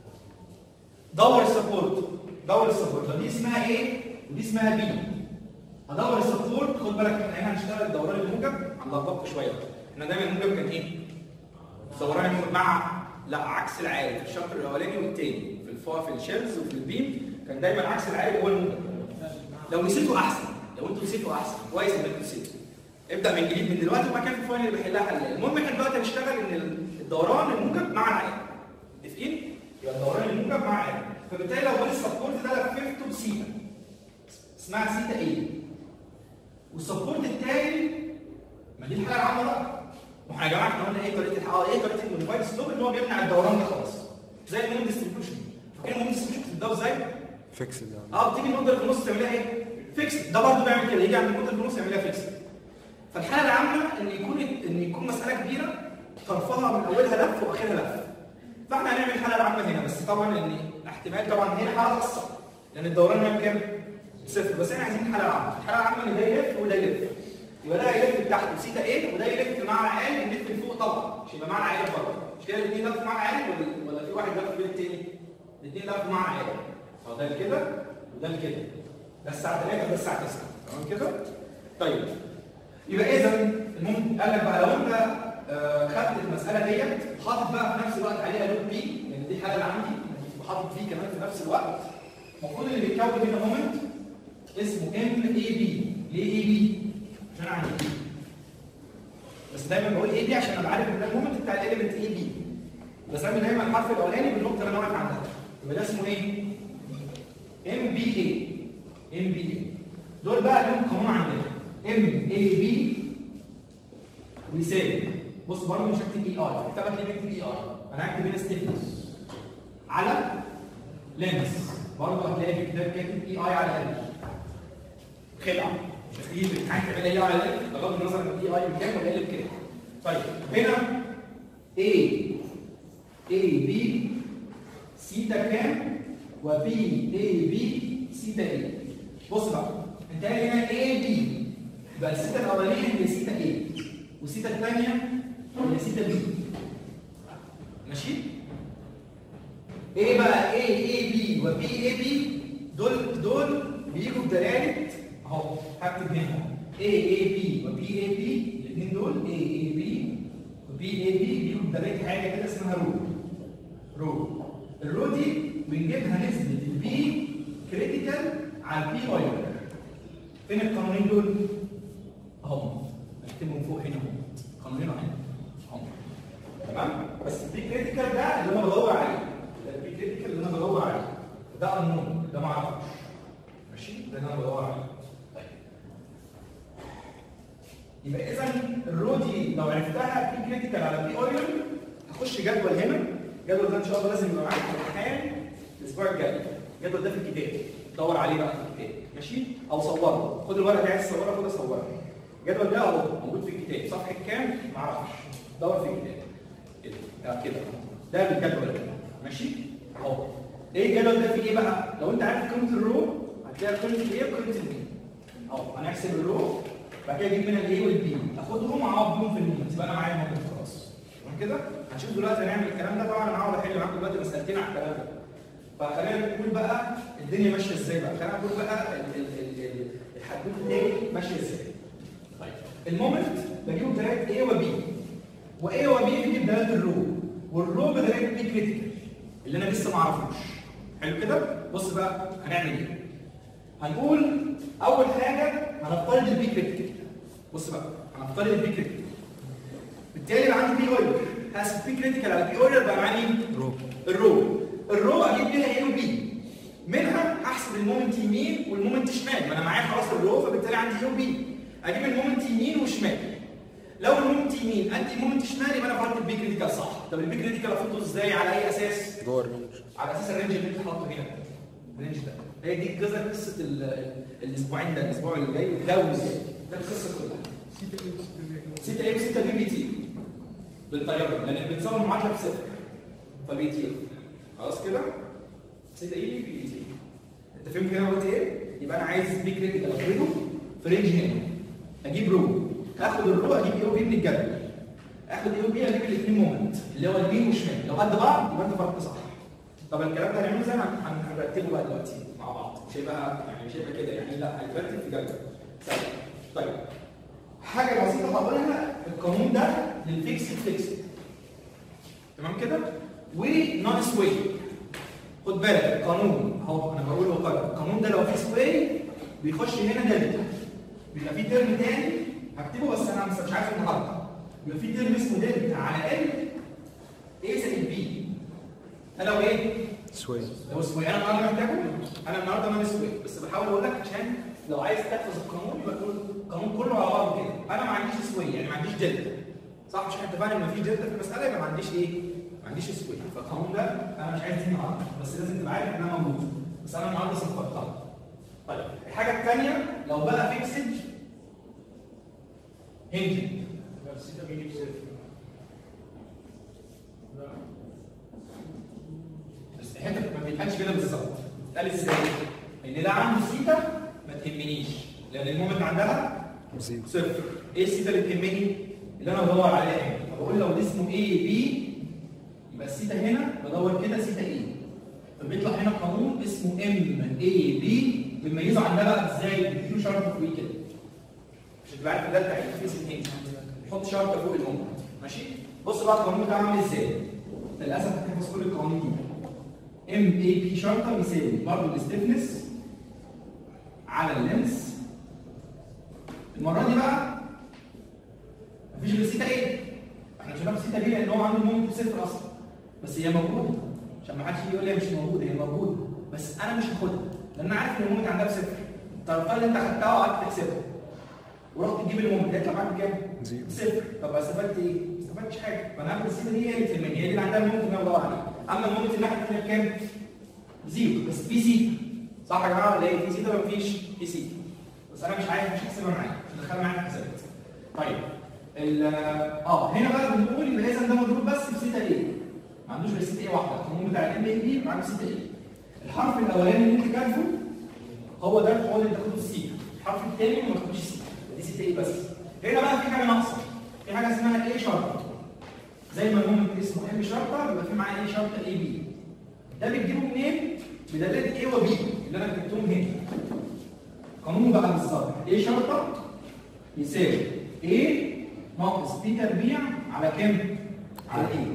دور السبورت دور السبورت لو دي اسمها ايه ودي اسمها بي هدور السبورت خد بالك احنا هنا هنشتغل دوران الموجب هنلخبطك شويه احنا دايما الموجب كان ايه؟ دوران الموجب مع لا عكس العالي في الشابتر الاولاني والثاني في الفا في الشيلز وفي البيم كان دايما عكس العالي هو الموجب لو نسيته احسن لو انتوا نسيتوا احسن كويس انك نسيته ابدا من جديد من دلوقتي وما كان في الفاينل اللي بيحلها حلال المهم احنا دلوقتي هنشتغل ان الدوران الموجب مع العالي متفقين؟ يبقى الدوران الموجب مع العالي فبالتالي لو قلت السبورت ده لففته بسيتا اسمها سيتا ايه والسبورت التاني ما دي الحاله العامه بقى ما احنا يا جماعه احنا قلنا ايه طريقه الحقيقه ايه طريقه الموديفايد سلوب ان هو بيمنع الدوران ده خلاص زي الموم ديستريبيوشن فاكرين الموم ديستريبيوشن بتبداوا ازاي؟ فيكسد يعني اه بتيجي النقطه اللي في النص تعملها ايه؟ فيكس ده برضه بيعمل كده يجي عند النقطه اللي في النص يعملها فيكس فالحاله العامه ان يكون ان يكون مساله كبيره طرفها من اولها لف واخرها لف فاحنا هنعمل الحاله العامه هنا بس طبعا ان احتمال طبعا هنا حاله خاصه لان الدوران هنا بكام؟ صفر بس احنا عايزين الحاله العامه الحاله العامه ان ده يلف وده يلف يبقى ده يلف تحت بسيتا ايه وده يلف مع العالي ونلف لفوق طبعا مش يبقى مع العالي بره مش كده الاثنين لف مع العالي ولا ولا في واحد لف بين التاني؟ الاثنين لف مع العالي اه ده كده وده كده ده الساعه 3 وده الساعه 9 تمام كده؟ طيب يبقى اذا المهم قال لك بقى لو انت آه، خدت المساله ديت حاطط بقى في نفس الوقت عليها لود بي لان دي الحاله اللي عندي وحاطط بي كمان في نفس الوقت المفروض اللي بيتكون هنا مومنت اسمه ام اي بي ليه اي بي؟ عشان عندي بي بس دايما بقول اي بي عشان ابقى عارف ان ده المومنت بتاع الاليمنت اي بي بسمي دايما الحرف الاولاني بالنقطه اللي انا واقف عندها يبقى ده اسمه ايه؟ ام بي اي ام بي اي دول بقى لهم قانون عندنا ام اي بي ويساوي بص برضه مش هكتب اي اي كتابك ليه بكتب اي اي انا هكتب هنا ستيفنس على لينس برضه هتلاقي في الكتاب كاتب اي اي على ال خدعه مش هتيجي في الامتحان تعملها اي على ال بغض النظر ان اي اي بكام ولا ال بكام طيب هنا A A B سيتا كام وبي A B سيتا A بص بقى انت قايل هنا A B يبقى السيتا الاولانيه هي سيتا A والسيتا الثانيه هي سيتا B ماشي ايه بقى A A B و B A B دول دول بيجوا بدلاله اهو هكتب هنا A A B و B A B الاثنين دول A A B و B A B بيجوا بدلاله حاجه كده اسمها رو رو الرو دي بنجيبها نسبه البي كريتيكال على البي اويلر فين القانونين دول؟ اهم اكتبهم فوق هنا اهم قانونين اهم اهم تمام بس البي كريتيكال ده اللي انا بدور عليه ده البي كريتيكال اللي انا بدور عليه ده النون ده ما اعرفوش ماشي ده اللي انا بدور عليه طيب يبقى اذا الرو دي لو عرفتها بي كريتيكال على بي اويلر هخش جدول هنا الجدول ده ان شاء الله لازم يبقى معاك في الامتحان الاسبوع الجاي الجدول ده في الكتاب دور عليه بقى في الكتاب ماشي او صوره خد الورقه دي عايز تصورها خدها صورها الجدول ده اهو موجود في الكتاب صفحه كام ما اعرفش دور في الكتاب كده آه كده ده الجدول ده ماشي اهو ايه الجدول ده فيه ايه بقى لو انت عارف قيمه الرو هتلاقي قيمه الايه وقيمه البي اهو هنحسب الرو بعد كده اجيب منها الايه والبي اخدهم اعوضهم في المومنت يبقى انا معايا المومنت خلاص تمام كده هنشوف دلوقتي هنعمل الكلام ده طبعا انا هقعد احل معاكم دلوقتي مسالتين على الكلام ده فخلينا نقول بقى الدنيا ماشيه ازاي بقى خلينا نقول بقى ال- ال- ال- ال- الحدوته التاني ماشيه ازاي طيب المومنت بجيبه بدلاله A و B و A و B بيجيب بدلاله الرو والرو بدلاله بي كريتيكال اللي انا لسه ما اعرفوش حلو كده بص بقى هنعمل ايه هنقول اول حاجه هنفترض البي كريتيكال بص بقى هنفترض البي كريتيكال بالتالي بقى عندي بي اويلر هقسم بي كريتيكال على بي اويلر بقى معايا مين؟ رو الرو الرو اجيب بيها ايه وبي منها احسب المومنت يمين والمومنت شمال ما انا معايا خلاص الرو فبالتالي عندي ايه وبي اجيب المومنت يمين وشمال لو المومنت يمين ادي المومنت شمال يبقى انا فهمت البي كريتيكال صح طب البي كريتيكال افرضه ازاي على اي اساس جوه الرينج على اساس الرينج اللي انت حاطه هنا الرينج ده هي دي جزء قصه ال- ال- الاسبوعين ده الاسبوع اللي جاي ده وازاي ده القصه كلها 6 ايه و6 بي بي تي بالطياره لان بنساوي المعادله بصفر فبيطير خلاص كده 6 سيتا اي بي اي تي انت فهمت كده أنا قلت ايه؟ يبقى انا عايز بي كريتيكال افرده في رينج هنا اجيب رو اخد الرو اجيب اي او بي من الجدول اخد اي او بي اجيب الاثنين مومنت اللي هو اليمين والشمال لو قد بعض يبقى انت فرقت صح طب الكلام ده هنعمله ازاي؟ هن- هن- هنرتبه بقى دلوقتي مع بعض مش هيبقى يعني مش هيبقى كده يعني لا هيترتب في جدول سهل. طيب حاجه بسيطه هقولها القانون ده للفيكسد فيكسد تمام كده ونون سوي خد بالك القانون اهو انا بقول له قانون القانون ده لو في سوي بيخش هنا دلتا بيبقى في ترم تاني هكتبه بس انا مش مش عارف النهارده بيبقى في ترم اسمه دلتا على ال ايه زائد بي ده لو ايه؟ سوي لو سوي انا النهارده محتاجه انا النهارده ما سوي بس بحاول اقول لك عشان لو عايز تحفظ القانون يبقى تقول القانون كله على بعضه كده انا ما عنديش سوي يعني ما عنديش دلتا صح مش احنا اتفقنا ان ما فيش دلتا في المساله يبقى ما عنديش ايه؟ ما عنديش سوي فالقانون ده انا مش عايز دي النهارده بس لازم تبقى عارف انها موجوده بس انا النهارده صفرتها طيب الحاجه الثانيه لو بقى فيكسد هنجي بس ده بيجي بصفر لا بس الحته ما بيتقالش كده بالظبط اتقال ازاي؟ ان ده عنده سيتا ما تهمنيش لان المومنت عندها زيرو صفر ايه السيتا اللي تهمني؟ اللي انا بدور عليها هنا فبقول لو ده اسمه اي بي يبقى السيتا هنا بدور كده سيتا اي فبيطلع هنا قانون اسمه ام اي بي بنميزه عن ده بقى ازاي؟ بنديله شرط فوقيه كده مش هتبقى عارف ده بتاع الفيس اتنين نحط شرط فوق المومنت ماشي؟ بص بقى القانون ده عامل ازاي؟ انت للاسف هتحفظ كل القوانين دي ام اي بي شرطه بيساوي برضه الستيفنس على اللينس المره دي بقى مفيش غير سيتا ايه احنا مش هناخد سيتا بي لان هو عنده مومنت بصفر اصلا بس هي موجوده عشان ما حدش يجي يقول لي هي مش موجوده هي موجوده بس انا مش هاخدها لان انا عارف ان المومنت عندها بصفر الطرفيه اللي انت خدتها وقعدت تحسبها ورحت تجيب المومنت هيطلع معاك بكام؟ زيرو صفر طب استفدت ايه؟ ما استفدتش حاجه فانا هاخد السيتا دي هي اللي تهمني هي دي اللي عندها المومنت اللي انا بدور عليه اما المومنت الناحيه الثانيه بكام؟ زيرو بس في سيتا صح يا جماعه ولا ايه؟ في سيتا ولا مفيش؟ في سيتا بس انا مش عايز مش هحسبها معايا مش هدخلها معايا في الحسابات طيب ال اه هنا بقى بنقول ان اذا ده مضروب بس في سيتا ايه؟ ما عندوش غير سيتا ايه واحده القانون بتاع الام اي بي معاه سيتا ايه الحرف الاولاني اللي انت كاتبه هو ده هو اللي تاخده في السيتا الحرف الثاني ما تاخدوش السيتا دي سيتا ايه بس هنا بقى في حاجه ناقصه في حاجه اسمها ايه شرطه زي ما المومنت اسمه ام شرطه بيبقى في معاه ايه شرطه اي بي ده بتجيبه منين؟ بدلاله ايه وبي اللي انا كتبتهم هنا قانون بقى بالظبط ايه شرطه يساوي ايه ناقص بي تربيع على كام؟ على ايه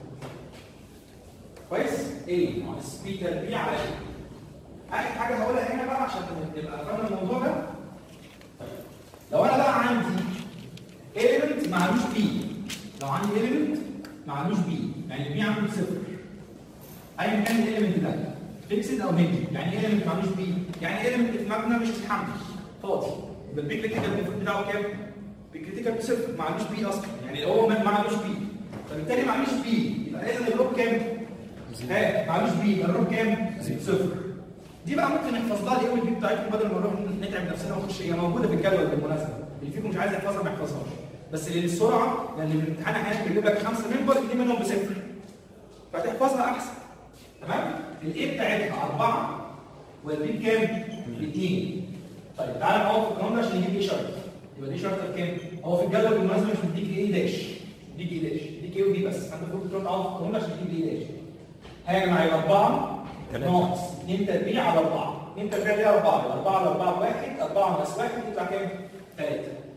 كويس؟ ايه ناقص بي تربيع على ايه اخر حاجه هقولها هنا بقى عشان نبقى فاهم الموضوع ده طيب. لو انا بقى عندي element معلوش بي لو عندي element معلوش بي يعني البي عنده صفر ايا كان الاليمنت ده فيكسد او هيدج يعني ايه element معلوش بي يعني element في مبنى مش متحمل فاضي يبقى البي كريتيكال المفروض بتاعه كام؟ بي كريتيكال بصفر معلوش بي اصلا يعني هو ما معلوش بي فبالتالي معلوش بي يبقى اذا الروب كام؟ ها معلوش بي يبقى الروب كام؟ صفر دي بقى ممكن نحفظ لها الاي والبي بتاعتكم بدل ما نروح نتعب نفسنا ونخش هي موجوده في الجدول بالمناسبه اللي فيكم مش عايز يحفظها ما يحفظهاش بس للسرعه لان الامتحان احيانا بيجيب لك خمسه ممبر دي منهم بصفر فتحفظها احسن تمام الاي بتاعتها اربعه والبي بكام؟ باثنين طيب تعالى نقعد في القانون ده عشان نجيب ايه شرط يبقى دي شرط بكام؟ هو في الجدول بالمناسبه مش مديك ايه داش مديك ايه داش مديك ايه ودي بس فانت المفروض تروح تقعد في القانون ده عشان تجيب ايه داش ها يا جماعه يبقى 4 ناقص 2 تربيع على 4 2 تربيع دي 4 يبقى 4 على 4 بواحد 4 ناقص 1 يطلع كام؟ 3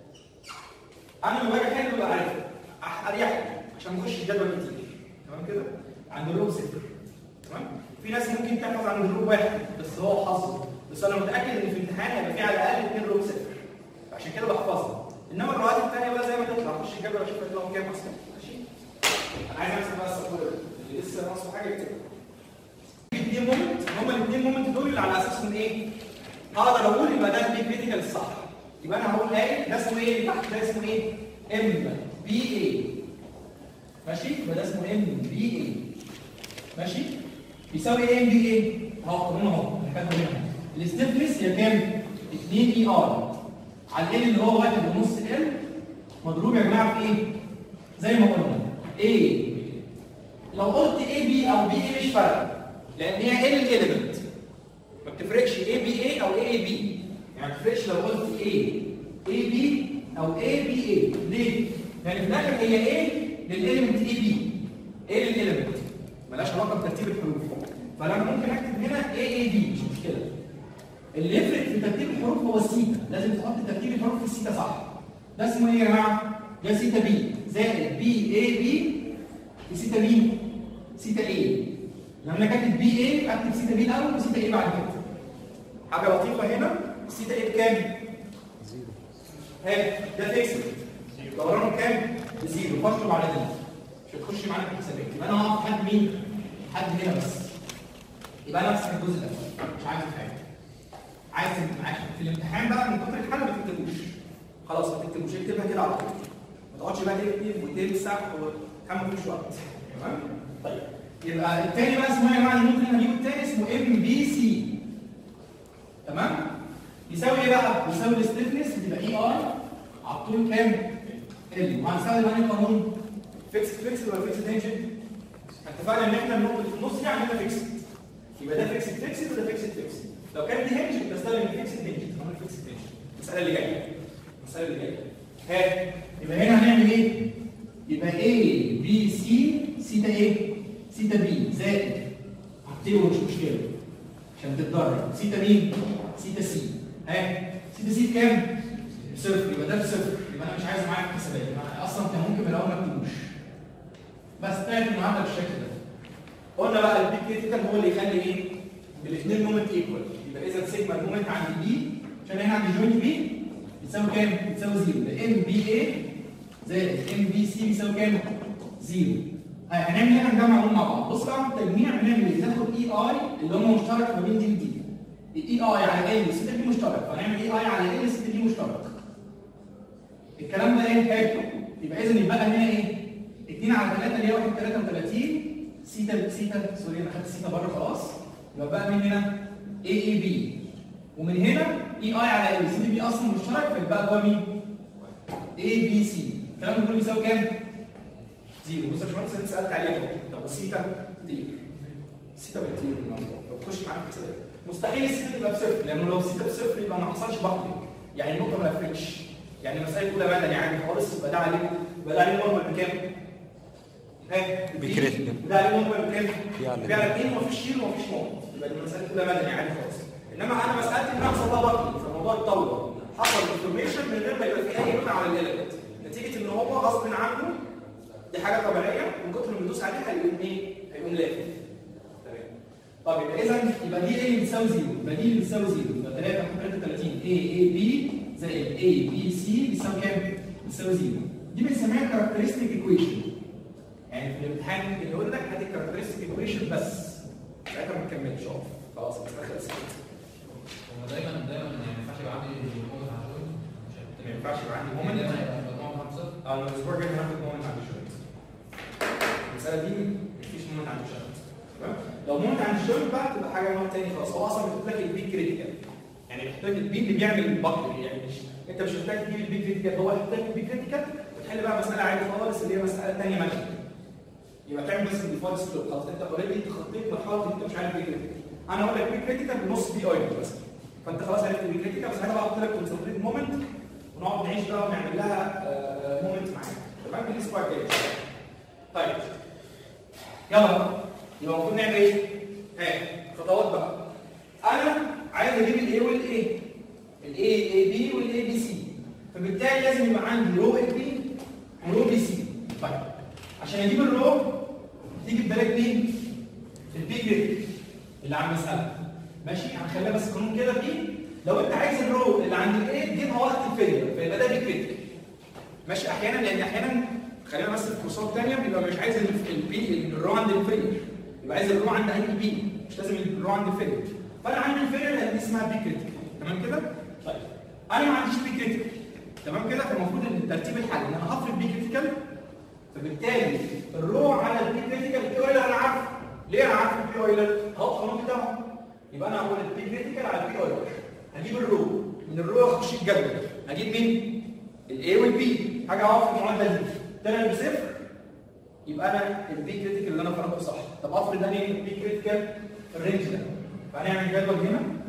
انا لما باجي احل ببقى عارف أح- اريح لي عشان ما اخش الجدول كتير تمام كده؟ عند الروب صفر تمام؟ في ناس ممكن تحفظ عند الروب واحد بس هو حظه بس انا متاكد ان في الامتحان هيبقى في على الاقل 2 روب صفر عشان كده بحفظها انما الرواتب الثانيه بقى زي ما تطلع اخش الجدول اشوف هيطلعوا كام اصلا ماشي؟ انا عايز امسك بقى السبوره اللي لسه ناقصه حاجه يكتبها الاثنين مومنت هما الاثنين مومنت دول اللي على اساسهم ايه؟ اقدر اقول يبقى ده البي كريتيكال الصح يبقى انا هقول ايه ده اسمه ايه اللي تحت ده اسمه ايه؟ ام بي اي ماشي؟ يبقى ده اسمه ام بي اي ماشي؟ بيساوي ايه ام بي اي؟ اهو قانون اهو انا كاتبه هنا الستيفنس هي كام؟ 2 اي ار على ال اللي هو 1 ونص ال مضروب يا جماعه في ايه؟ زي ما قلنا ايه لو قلت اي بي او بي اي مش فارقه لان هي ال الاليمنت ما بتفرقش اي بي اي او اي اي بي يعني ما بتفرقش لو قلت اي اي بي او اي بي اي ليه؟ يعني في الاخر هي ايه للاليمنت اي بي ايه للاليمنت ملهاش علاقه بترتيب الحروف فانا ممكن اكتب هنا اي اي بي مش مشكله اللي يفرق في ترتيب الحروف هو السيتا لازم تحط ترتيب الحروف في السيتا صح ده اسمه ايه يا جماعه ده سيتا بي زائد بي اي بي في سيتا بي سيتا اي لما انا كاتب بي اي اكتب سيتا بي الاول وسيتا اي بعد كده حاجه لطيفه هنا السيتا اي بكام ها ده فيكسد دورانه بكام بزيرو فاشله على دي مش هتخش معانا في الحسابات يبقى انا هقف لحد مين لحد هنا بس يبقى انا امسح الجزء ده مش عايز حاجه عايز تكتب معاك في الامتحان بقى من كتر الحل ما تكتبوش خلاص ما تكتبوش اكتبها كده على طول ما تقعدش بقى تكتب وتمسح وكم مفيش وقت تمام طيب يبقى التاني بقى اسمه ايه يا جماعه اللي ممكن اجيبه التاني اسمه ام بي سي تمام يساوي ايه بقى؟ يساوي الستيفنس بتبقى اي ار على الطول كام؟ ال وهنستخدم انهي قانون؟ فيكس فيكس ولا فيكس تنشن؟ اتفقنا ان احنا النقطه اللي في النص دي عندنا فيكس يبقى ده فيكس فيكس وده فيكس فيكس لو كانت دي هنج بستخدم فيكس هنج تمام الفيكس تنشن المساله اللي جايه المساله اللي جايه ها يبقى هنا هنعمل ايه؟ يبقى A B C سيتا ايه؟ سيتا بي زائد هكتبه مش مشكله عشان تتدرب سيتا مين؟ سيتا سي ها سيتا سي بكام؟ بصفر يبقى ده بصفر يبقى انا مش عايز معاك حسابات أنا اصلا كان ممكن من الاول ما اكتبوش بس طلعت النهارده بالشكل ده قلنا بقى البي كريتيكال هو اللي يخلي ايه؟ الاثنين مومنت ايكوال يبقى اذا سيجما المومنت عند بي عشان هنا عند جوينت بي بتساوي كام؟ بتساوي زيرو ده ام بي اي زائد ام بي سي بيساوي كام؟ زيرو هنعمل هنا نجمع دول مع بعض بص بقى التجميع بنعمل ايه؟ ناخد اي اي اللي هم مشترك ما بين دي ودي الاي اي على ال سيتا دي مشترك فنعمل اي اي على ال سيتا دي مشترك الكلام ده ايه حلو يبقى اذا يبقى هنا ايه 2 على 3 اللي هي 1 33 سيتا سيتا سوري انا خدت سيتا بره خلاص يبقى بقى من هنا اي اي بي ومن هنا اي اي على ال سيتا بي اصلا مشترك فيبقى جوه مين اي بي سي الكلام ده كله بيساوي كام زيرو بص يا باشمهندس انت سالت عليها طب السيتا دي السيتا بكتير لو تخش معاك في الحسابات مستحيل السيتا تبقى بصفر لانه لو السيتا بصفر يبقى ما حصلش بقلي يعني النقطه ما لفتش يعني مساله اولى مدني عادي خالص يبقى ده عليه يبقى ده عليه نورمال بكام؟ ها بكريتيكال. ده عليه نورمال بكام؟ يعني. بيعلى 2 ومفيش شيل ومفيش نقط يبقى دي مساله اولى مدني عادي خالص انما انا مسالتي ان انا حصل لها بقلي فالموضوع اتطور حصل انفورميشن من غير ما يبقى في اي لون على الاليمنت نتيجه ان هو غصب عنه دي حاجه طبيعيه من كتر ما بندوس عليها هيقوم ايه؟ هيقوم لافف تمام طب يبقى اذا يبقى دي ايه بتساوي زيرو يبقى دي اللي بتساوي زيرو يبقى 3 33 اي اي بي زائد اي بي سي بيساوي كام؟ بيساوي زيرو دي بنسميها كاركترستيك ايكويشن يعني في الامتحان ممكن يقول لك هات الكاركترستيك ايكويشن بس ساعتها ما تكملش اقف خلاص المساله خلصت هو دايما دايما يعني ما ينفعش يبقى عندي مومنت على شغل ما ينفعش يبقى عندي دايما مومنت هيبقى مجموعه مع صفر اه الاسبوع الجاي هناخد مومنت عند شويه المساله دي مفيش مومنت عند شويه تمام لو مومنت عند شويه بقى تبقى حاجه نوع تاني خالص هو اصلا بيحط لك البي كريتيكال يعني بيحط لك البي اللي بيعمل البكر يعني مش انت مش محتاج تجيب البي كريتيكال هو يحط لك البي كريتيكال وتحل بقى مساله عادي خالص اللي هي مساله ثانيه ماشيه يبقى تعمل بس الديفولت سلوب خلاص انت اوريدي تخطيت مرحله انت مش عارف بي كريتيكال انا اقول لك بي كريتيكال بنص بي اي بس فانت خلاص عرفت البي كريتيكال بس انا بقى احط لك كونسنتريت مومنت ونقعد نعيش بقى ونعمل لها مومنت معاك تمام الاسبوع الجاي طيب يلا بقى يبقى المفروض نعمل ايه؟ ها خطوات بقى انا عايز اجيب الاي والاي الاي اي بي والاي بي سي فبالتالي لازم يبقى عندي رو اي بي ورو بي سي طيب عشان اجيب الرو تيجي في بالك مين؟ البي جريد اللي على المساله ماشي هنخليها بس قانون كده بي لو انت عايز الرو اللي عند الاي تجيبها وقت الفيلر فيبقى ده بي كريتيكال ماشي احيانا لان احيانا خلينا بس في كورسات ثانيه بيبقى مش عايز ال- البي الرو عند الفيلر يبقى عايز الرو عند اي بي مش لازم الرو عند الفيلر فانا عندي الفيلر لان دي اسمها بي كريتيكال تمام كده؟ طيب انا ما عنديش بي كريتيكال تمام كده فالمفروض ان ترتيب الحل ان انا هفرض بي كريتيكال فبالتالي الرو على البي كريتيكال البي اويلر انا عارفه ليه انا عارف البي اويلر؟ اهو القانون بتاعه يبقى انا هقول البي كريتيكال على البي اويلر هجيب الرو من الرو اخش الجدول هجيب مين؟ الاي والبي حاجه اقف في المعادله دي طلع بصفر يبقى انا البي كريتيكال اللي انا فرضته صح طب افرض انهي البي كريتيكال الرينج ده فهنعمل جدول هنا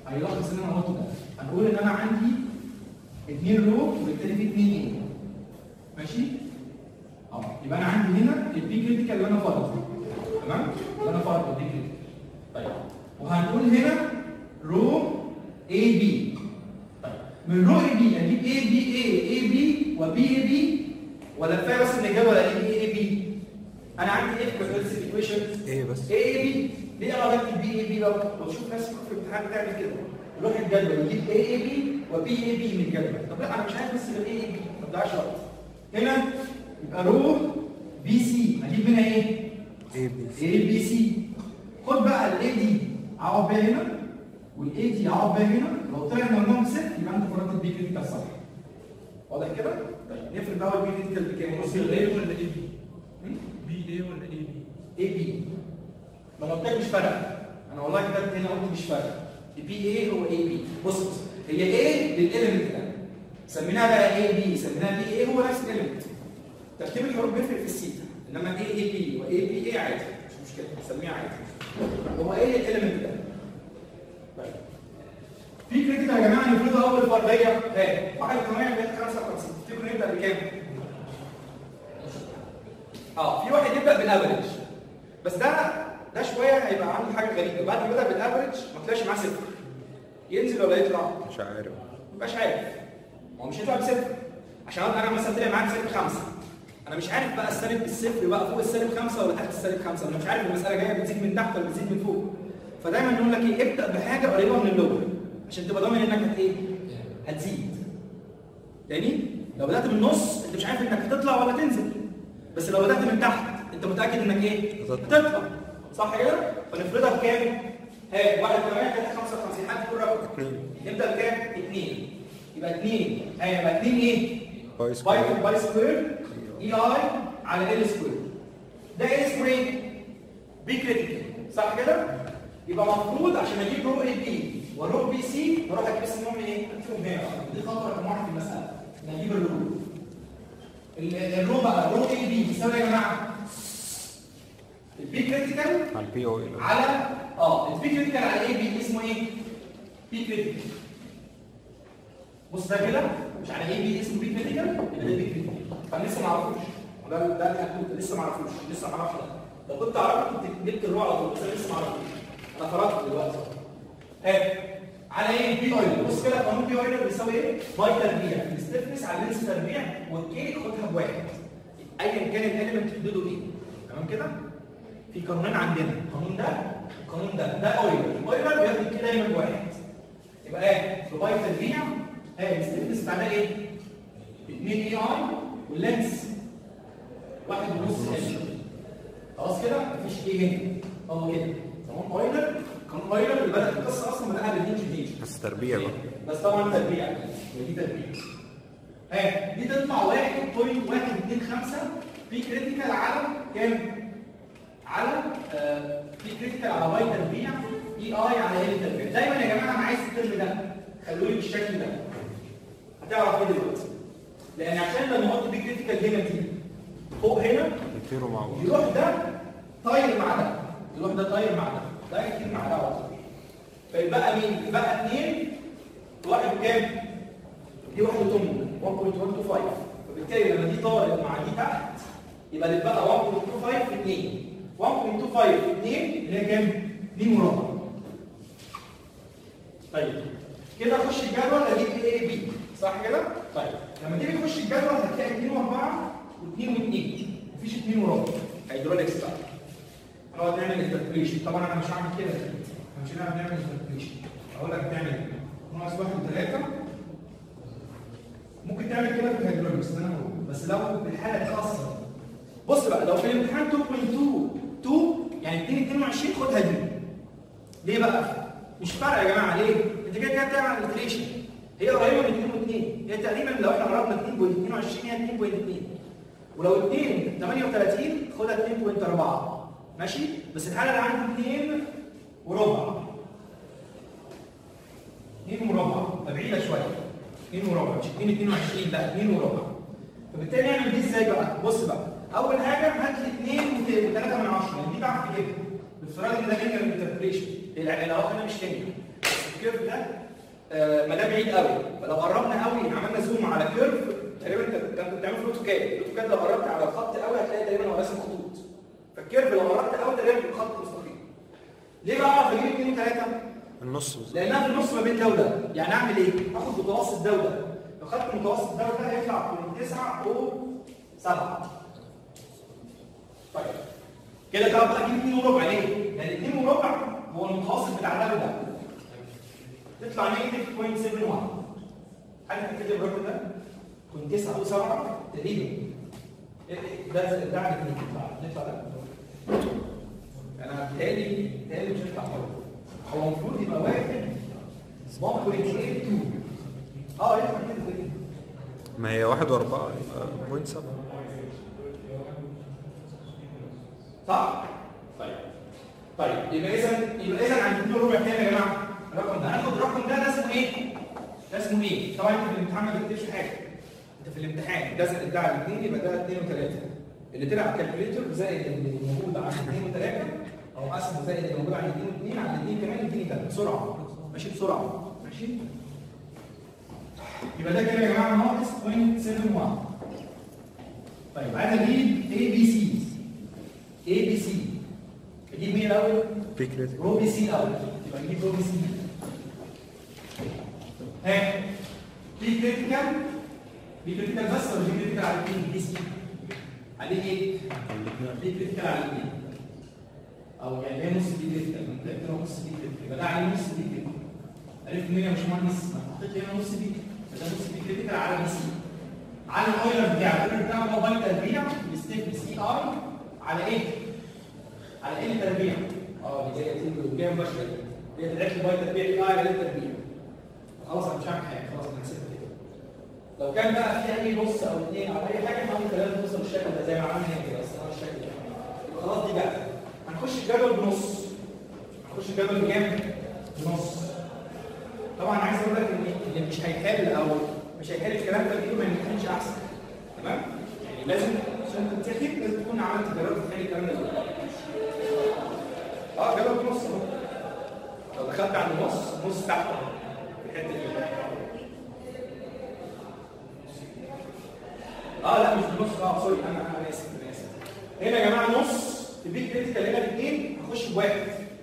هيلخص اللي انا قلته ده هنقول ان انا عندي اثنين رو وبالتالي في اثنين ايه ماشي اه يبقى انا عندي هنا البي كريتيكال اللي انا فرضه تمام اللي انا فرضه البي كريتيكال طيب وهنقول هنا رو اي بي طيب من رو اي بي اجيب اي بي اي اي بي وبي اي بي ولا كفايه بس الاجابه ولا اجيب اي اي بي انا عندي ايه في كوادراتيك ايكويشن ايه بس اي اي بي ليه انا بكتب بي اي بي لو بشوف ناس في الامتحان بتعمل كده يروح الجدول يجيب اي اي بي وبي اي بي من الجدول طب لا انا مش عايز بس غير اي اي بي ما تضيعش وقت هنا يبقى رو بي سي هجيب منها ايه؟ ايه بي اي بي سي خد بقى الاي دي عوض بيها هنا والاي دي عوض بيها هنا لو طلع مجموعهم ست يبقى انت فرضت البي كريتيكال صح واضح كده؟ طيب نفرض بقى البي كريتيكال بكام؟ بي ايه ولا ايه بي؟ بي ايه ولا ايه بي؟ اي بي ما انا قلت لك مش فارقه انا والله كتبت هنا قلت مش فارقه البي اي هو اي بي بص بص هي ايه للاليمنت ده سميناها بقى اي بي سميناها بي اي هو نفس الاليمنت ترتيب الحروف بيفرق في السيتا انما اي اي بي واي بي اي عادي مش مشكله نسميها عادي هو ايه الاليمنت ده طيب في كريتيكال يا جماعه نفرضها اول فرضيه ها 1 8 55 تفتكروا نبدا بكام؟ اه في واحد يبدا بالافريج بس ده ده شويه هيبقى عنده حاجه غريبه بعد ما بدا بالافريج ما طلعش معاه صفر ينزل ولا يطلع؟ مش عارف ما يبقاش عارف ما هو مش هيطلع بصفر عشان انا مثلا طلع معاك صفر خمسه انا مش عارف بقى السالب بالصفر بقى فوق السالب خمسه ولا تحت السالب خمسه انا مش عارف المساله جايه بتزيد من تحت ولا بتزيد من فوق فدايما نقول لك ايه ابدا بحاجه قريبه من اللور عشان تبقى ضامن انك هت ايه؟ هتزيد تاني لو بدات من النص انت مش عارف انك هتطلع ولا تنزل بس لو بدات من تحت انت متاكد انك ايه؟ هتطلع. هتطلع صح كده؟ فنفرضها بكام؟ ها 1 8 3 55 حد يقول رقم اتنين نبدا بكام؟ 2 يبقى 2 ها يبقى 2 ايه؟ باي باي سكوير باي سكوير اي اي على ال سكوير ده ايه اسمه ايه؟ بي كريتيكال صح كده؟ يبقى المفروض عشان اجيب رو اي بي ورو بي سي بروح اجيب اسمهم ايه؟ اكتبهم هنا دي خطوه رقم واحد في المساله ان اجيب الرو ال- الرو بقى رو اي بي بيساوي ايه يا جماعه؟ البي كريتيكال على البي او ال على اه البي كريتيكال على ايه بي اسمه ايه؟ بي كريتيكال بص ده كده مش على ايه بي اسمه بي كريتيكال يبقى ده بي كريتيكال فانا لسه ما اعرفوش وده ده اللي هتقول لسه ما اعرفوش لسه ما اعرفش ده لو كنت اعرفه كنت جبت الروح على طول بس انا لسه ما اعرفوش انا فرضت دلوقتي ها على ايه بي اويلر بص كده قانون بي اويلر بيساوي ايه؟ باي تربيع الاستفنس على اللينس تربيع والكي خدها بواحد ايا كان الاليمنت حدوده ايه تمام كده؟ في قانونين عندنا القانون ده القانون ده ده اويلر الاويلر بياخد كده دايما بواحد يبقى ايه بباي تربيع ايه الاستفنس بتاع ده ايه 2 اي اي واللينس واحد ونص ال خلاص كده مفيش ايه هنا هو كده تمام اويلر قانون اويلر اللي بدات القصه اصلا بداها بالهينج هينج بس تربيع بقى بس طبعا تربيع ودي تربيع ها دي تطلع 1.125 في كريتيكال على كام؟ على آه في كريتيكال على واي تربيع اي اي على ال تربيع دايما يا جماعه انا عايز الترم ده خلوه لي بالشكل ده هتعرف ايه دلوقتي لان عشان لما احط بي كريتيكال هنا دي فوق هنا يطيروا مع بعض يروح ده طاير مع ده يروح ده طاير مع ده ده يطير مع ده على طول فيبقى مين؟ يبقى 2 واحد بكام؟ دي واحد وتمن 1.125 فبالتالي لما دي طارت مع دي تحت يبقى اللي بقى 1.25 في 2 1.25 في 2 اللي هي كام؟ 2 مربع طيب كده اخش الجدول اجيب ايه بي صح كده؟ طيب لما تيجي تخش الجدول هتلاقي 2 و4 و2 و2 مفيش 2 وربع هيدروليكس بقى نقعد نعمل انتربريشن طبعا انا مش هعمل كده احنا مش هنعرف نعمل انتربريشن اقول لك تعمل ايه؟ ناقص واحد وثلاثه ممكن تعمل كده في الهيدروليكس ده انا هقول. بس لو الحاله الخاصه بص بقى لو في الامتحان 2.2 2 يعني 2 22 خدها دي ليه بقى؟ مش فارقه يا جماعه ليه؟ انت كده كده بتعمل انتريشن هي قريبه من 2 و2 هي تقريبا لو احنا قربنا 2.22 هي 2.2 ولو 2 38 خدها 2.4 ماشي؟ بس الحاله اللي عندي 2 وربع 2 وربع بعيده شويه 2 وربع مش 2 22 لا 2 وربع فبالتالي نعمل دي ازاي بقى؟ بص بقى اول حاجه هات لي 2 و3 من 10 لان دي بعرف اجيبها بافتراض ان ده لينير انتربريشن العلاقه هنا مش لينير الكيرف ده آه، ما ده بعيد قوي فلو قربنا قوي عملنا زوم على كيرف تقريبا انت انت كنت بتعمل في الاوتوكاد الاوتوكاد لو قربت على الخط قوي هتلاقي تقريبا هو راسم خطوط فالكيرف لو قربت قوي تقريبا بيبقى خط مستقيم ليه بقى اعرف اجيب 2 3 النص بالظبط لانها في النص ما بين ده وده يعني اعمل ايه اخد متوسط ده وده لو خدت متوسط ده وده هيطلع من 9 او 7 طيب كده تعرف بقى اجيب 2 وربع ليه لان 2 وربع هو المتوسط بتاع ده وده تطلع نيجاتيف 0.71 حد كاتب الرقم ده كنت 9 او 7 تقريبا إيه- إيه، ده ده على الاثنين نطلع ده انا بتهيألي بتهيألي مش هيطلع خالص هو المفروض يبقى واحد 1.82 اه يطلع كده زي كده ما هي واحد واربعة يبقى بوينت سبعة صح؟ طيب طيب يبقى اذا يبقى اذا عند 2 ربع كام يا جماعه؟ الرقم ده هناخد الرقم ده ده اسمه ايه؟ ده اسمه ايه؟ طبعا انت في الامتحان ما جبتش حاجه انت في الامتحان ده زائد ده على الاثنين يبقى ده 2 و3 اللي طلع على الكالكوليتر زائد اللي موجود على 2 و3 او اسمه زائد اللي موجود على 2 و2 على الاثنين كمان يديني ده بسرعه ماشي بسرعه ماشي؟ يبقى ده كده يا جماعه ناقص 0.71 طيب عايز اجيب اي بي سي اي بي سي اجيب مين الاول؟ بي كريتيك رو بي سي الاول يبقى نجيب رو بي سي ها بي كريتيكال بي كريتيكال بس ولا بي كريتيكال على الاثنين بي سي عليه ايه؟ بي كريتيكال على الاثنين او يعني ايه نص بي كريتيكال انت قلت له نص بي كريتيكال يبقى ده عليه نص بي كريتيكال عرفت منين يا باشمهندس؟ ما حطيت هنا نص بي فده نص بي كريتيكال على بي سي على الاويلر بتاعه الاويلر بتاعه هو باي تربيع الستيب سي ار على ايه؟ على ايه التربيع؟ اه دي جايه تيجي جايه مباشره دي طلعت لي باي تربيع اي على التربيع خلاص انا مش هعمل حاجه خلاص انا هسيبها كده لو كان بقى في اي نص او اثنين او اي حاجه احنا ممكن لازم نوصل للشكل ده زي ما عملنا هنا كده بس انا الشكل ده يبقى خلاص دي بقى هنخش الجدول بنص هنخش الجدول بكام؟ بنص طبعا عايز اقول لك ان اللي مش هيحل او مش هيحل الكلام ده بايده ما يمكنش احسن تمام؟ يعني لازم عشان تمتحن لازم تكون عملت جربت تحل الكلام ده اه جدول بنص اهو لو دخلت على النص نص تحت اهو في الحته دي اه لا مش بنص اه سوري انا انا اسف انا اسف هنا يا جماعه نص في البيت كريتيكال هنا الاثنين هخش بواحد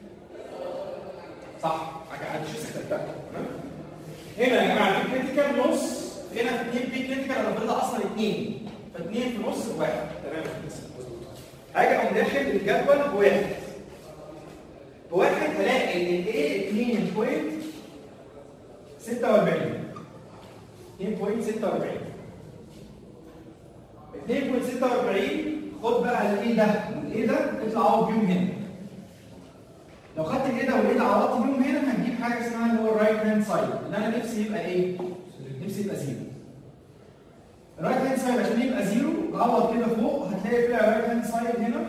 صح حاجه محدش يسكت بقى تمام هنا يا جماعه البيت كريتيكال نص هنا في اثنين بيت كريتيكال انا بفرضها اصلا اثنين فاثنين في نص بواحد تمام مظبوط حاجه اقوم داخل الجدول بواحد بواحد هلاقي ان الايه 2.46 2.46 2.46 خد بقى الايه ده والايه ده اطلع عوض بيهم هنا لو خدت الايه ده والايه ده عوضت بيهم هنا هنجيب حاجه اسمها اللي هو الرايت هاند سايد اللي انا نفسي يبقى ايه؟ نفسي يبقى زيرو الرايت هاند سايد عشان يبقى زيرو عوض كده فوق هتلاقي طلع الرايت هاند سايد هنا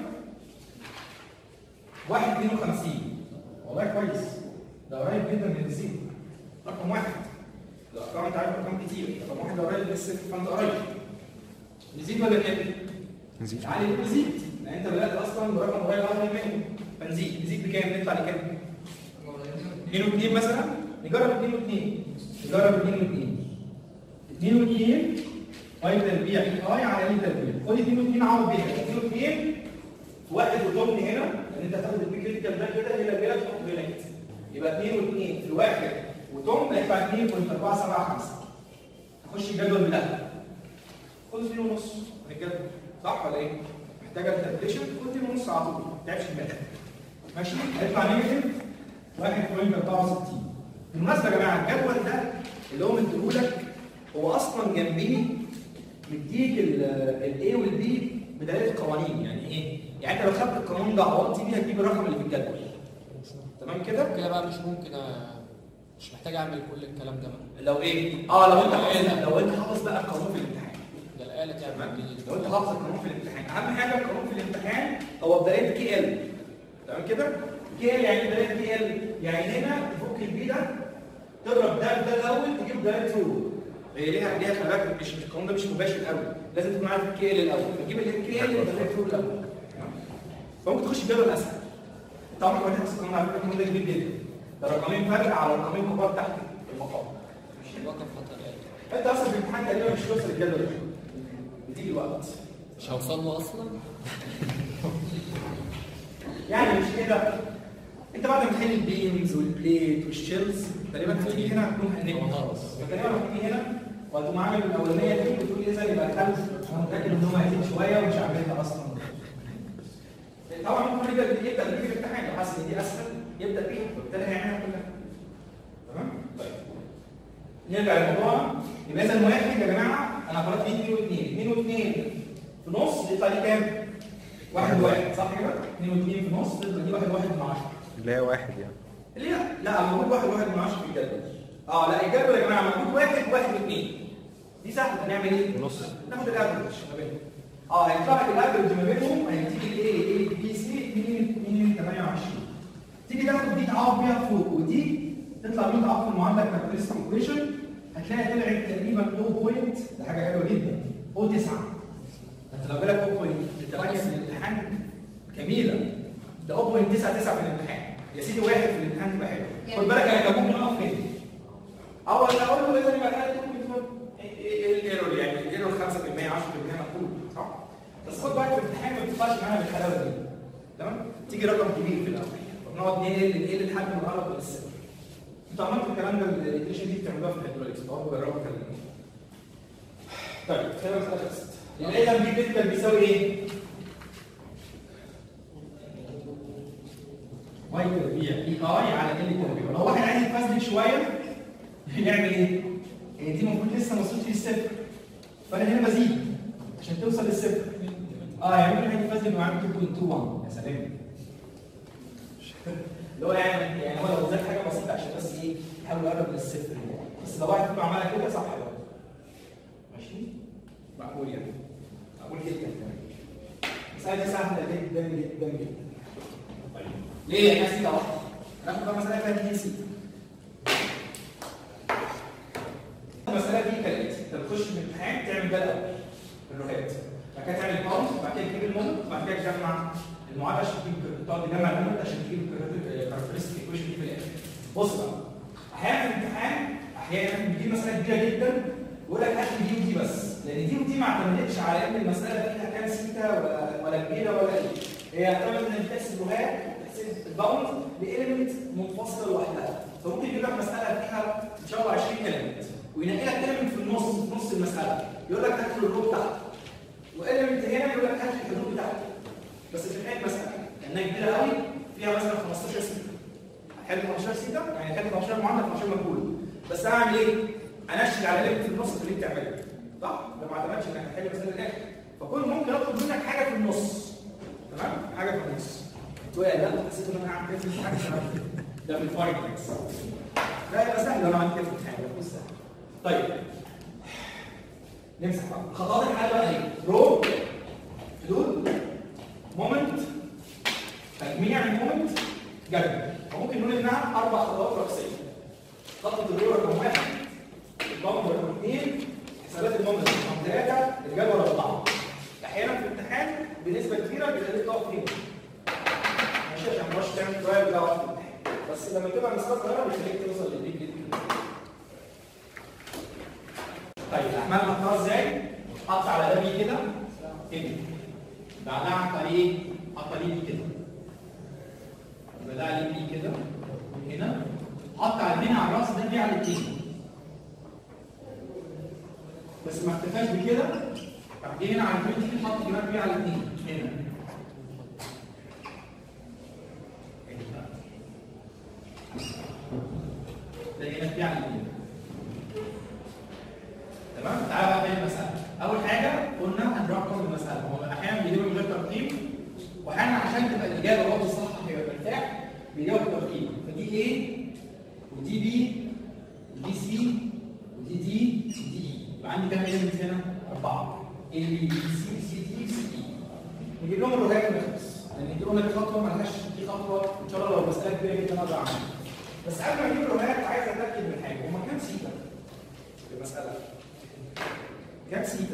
1.52 والله كويس ده قريب جدا من الزيرو رقم واحد الارقام انت عارف ارقام كتير رقم واحد ده قريب للصفر فانت قريب نزيد ولا نقل؟ نزيد تعالي نزيد لان انت بدات اصلا برقم قريب اكتر منه فنزيد نزيد بكام؟ نطلع لكام؟ 2 و2 مثلا نجرب 2 و2 نجرب 2 و2 2 و2 اي تربيع اي على اي تربيع خد 2 و2 عوض بيها 2 و2 في واحد وضمن هنا لان انت هتاخد البيك كريتيكال ده كده هنا كده تحط هنا كده يبقى 2 و2 في الواحد وضمن هيطلع 2.475 نخش الجدول ده خد 2 ونص من الجدول صح ولا ايه؟ محتاجه التابليشن خد 2 ونص على طول ما تعبش دماغك ماشي هيطلع نيجاتيف 1.64 بالمناسبه يا جماعه الجدول ده اللي هو مديهولك هو اصلا جنبيه مديك الاي والبي بدلاله القوانين يعني ايه؟ يعني انت لو خدت القانون ده عوضت بيه هتجيب الرقم اللي في الجدول تمام كده؟ كده بقى مش ممكن أ... مش محتاج اعمل كل الكلام ده بقى لو ايه؟ اه لو انت حافظ لو انت حافظ بقى القانون في الامتحان ده الاله تمام؟ تعمل دي لو انت حافظ القانون في الامتحان اهم حاجه القانون في الامتحان هو بدايه كي ال تمام كده؟ كي ال يعني بدايه كي ال يعني هنا تفك البي ده تضرب ده بده الاول تجيب ده ترو هي ليها ليها خلي بالك مش مش القانون ده مش مباشر قوي لازم تكون عارف الكي ال الاول فتجيب الكي ال ده ترو الاول تمام؟ فممكن تخش الجدول اسهل طبعا ما تحس القانون على فكره القانون ده كبير جدا ده رقمين فرق على رقمين كبار تحت المقام مش الوقت خطر يعني انت اصلا في الامتحان تقريبا مش هتوصل الجدول ده بتيجي الوقت مش هوصل له اصلا يعني مش كده انت بعد ما تحل البيمز والبليت والشيلز تقريبا هتيجي هنا هتكون هنجم خلاص فتقريبا هتيجي هنا وهتقوم عامل الاولانيه دي وتقول اذا يبقى الخلف انا متاكد ان هو هيزيد شويه ومش عاملها اصلا طبعا ممكن يبدا يبدا بيه في الامتحان لو حاسس ان دي اسهل يبدا بيها وبالتالي هيعملها كلها تمام طيب نرجع للموضوع يبقى اذا واحد يا جماعه انا فرضت فيه 2 و2 2 و2 في نص يطلع لي كام؟ واحد واحد صح كده؟ 2 و2 في نص تطلع دي واحد واحد من 10 اللي هي واحد يعني اللي هي لا موجود واحد واحد من 10 في الجدول اه لا الجدول يا جماعه موجود واحد واحد واثنين دي سهله هنعمل ايه؟ نص. ناخد الافرج ما بينهم اه هيطلع لك الافرج ما بينهم هتيجي الايه ايه بي سي 2 2 28 تيجي تاخد دي تعوض بيها فوق ودي تطلع بيها تعوض في المعادله كاركترستيك ايكويشن هتلاقي طلعت تقريبا 0 بوينت ده حاجه حلوه جدا 0.9 انت لو بالك 0.8 في الامتحان جميله ده 0.99 في الامتحان يا سيدي واحد في الامتحان تبقى حلو خد بالك انا كان ممكن اقف فين اول ما اقول له اذا يبقى الحاله ممكن تكون ايه الايرور يعني الايرور 5% 10% مقبول صح بس خد بالك في الامتحان ما بتطلعش معانا بالحلاوه دي تمام تيجي رقم كبير في الاول فبنقعد نقل نقل لحد ما نقرب للصفر انتوا عملتوا الكلام ده الريتيشن دي بتعملوها في الهيدروليكس فهو جربوا كلام طيب كده مساله خلصت يبقى اذا دي كريتيكال بيساوي ايه؟ واي تربيع اي اي على ال تربيع لو واحد عايز يفزلك شويه يعمل ايه؟ هي دي المفروض لسه ما وصلتش للصفر فانا هنا بزيد عشان توصل للصفر اه يعني ممكن واحد يفزلك ويعمل 2.21 يا سلام اللي هو يعني يعني هو لو زاد حاجه بسيطه عشان بس ايه يحاول يقرب للصفر بس لو واحد فيكم عملها كده صح برضه ماشي مقبول يعني مقبول جدا كمان المساله دي سهله جدا جدا جدا طيب ليه يا سيدة واحده ناخد بقى مساله فيها 2 سيتا المساله دي كالاتي انت بتخش في الامتحان تعمل ده الاول الرهات بعد كده تعمل كاونت بعد كده تجيب المومنت بعد كده تجمع المعادله عشان تجيب تقعد تجمع المومنت عشان تجيب الكاركترستيك ايكويشن دي في الاخر بص بقى احيانا في الامتحان احيانا بيجيب مساله كبيره جدا ويقول لك هات لي دي ودي بس لان دي ودي ما اعتمدتش على ان المساله فيها كام سيتا ولا ولا كبيره ولا ايه هي اعتمدت ان بتحسب لغات بتحسب الباوند لإيلمنت منفصله لوحدها فممكن يجيب لك مساله فيها ان شاء الله 20 إيلمنت وينقي لك إيلمنت في النص في نص المساله يقول لك هات لي الرو بتاعته وإيلمنت هنا يقول لك هات لي الحدود بتاعته بس في الحقيقه مساله لانها كبيره قوي فيها مثلا 15 سيتا حل 15 سيتا يعني حل 15 معامله 15 مجهول بس اعمل ايه؟ انشل على اللي في النص اللي بتعمله صح؟ ده ما اعتمدش انك هتحل مساله الاخر فكل ممكن اطلب منك حاجه في النص تمام؟ حاجه في النص تقول يا لا حسيت ان انا هعمل كده حاجه شبه ده في الفاينلز لا يبقى سهل لو انا عملت كده في الامتحان يبقى سهل طيب نمسح بقى خطوات الحل بقى ايه؟ رو حدود مومنت تجميع المومنت جدول وممكن نقول انها اربع خطوات رئيسيه خطوه الرو رقم واحد الضم رقم اثنين حسابات المومنت رقم ثلاثه الجدول اربعه احيانا في الامتحان بنسبه كبيره بيخليك تقف هنا ماشي عشان ما تبقاش تعمل شويه بلا وقت في الامتحان بس لما تبقى مسافه صغيره بيخليك توصل للديك دي طيب الاحمال حطها ازاي؟ حط على ده بي كده كده بعدها حط عليه ايه؟ حط عليه بي كده يبقى ده عليه بي كده هنا حط على هنا على الراس ده بي على الاثنين بس ما اكتفاش بكده راح جه هنا على البي حط كمان بي على الاثنين هنا ده هنا بي على الاثنين تمام تعالى بقى فين المساله اول حاجه قلنا هنرقم المساله هو احيانا بيجيبوا من غير ترتيب واحيانا عشان تبقى الاجابه برضه صح هيبقى مرتاح بيجيبوا بالترتيب فدي ايه ودي بي ودي سي ودي دي ودي اي يبقى عندي كام ايلمنت هنا؟ اربعه اي بي بي سي سي دي سي اي نجيب لهم الرغاية ونخلص لان دي قلنا دي خطوه مالهاش دي خطوه ان شاء الله لو مساله كبيره جدا اقدر اعملها بس قبل ما اجيب الرغاية عايز اتاكد من حاجه هما كام سيتا في المساله؟ كام سيتا؟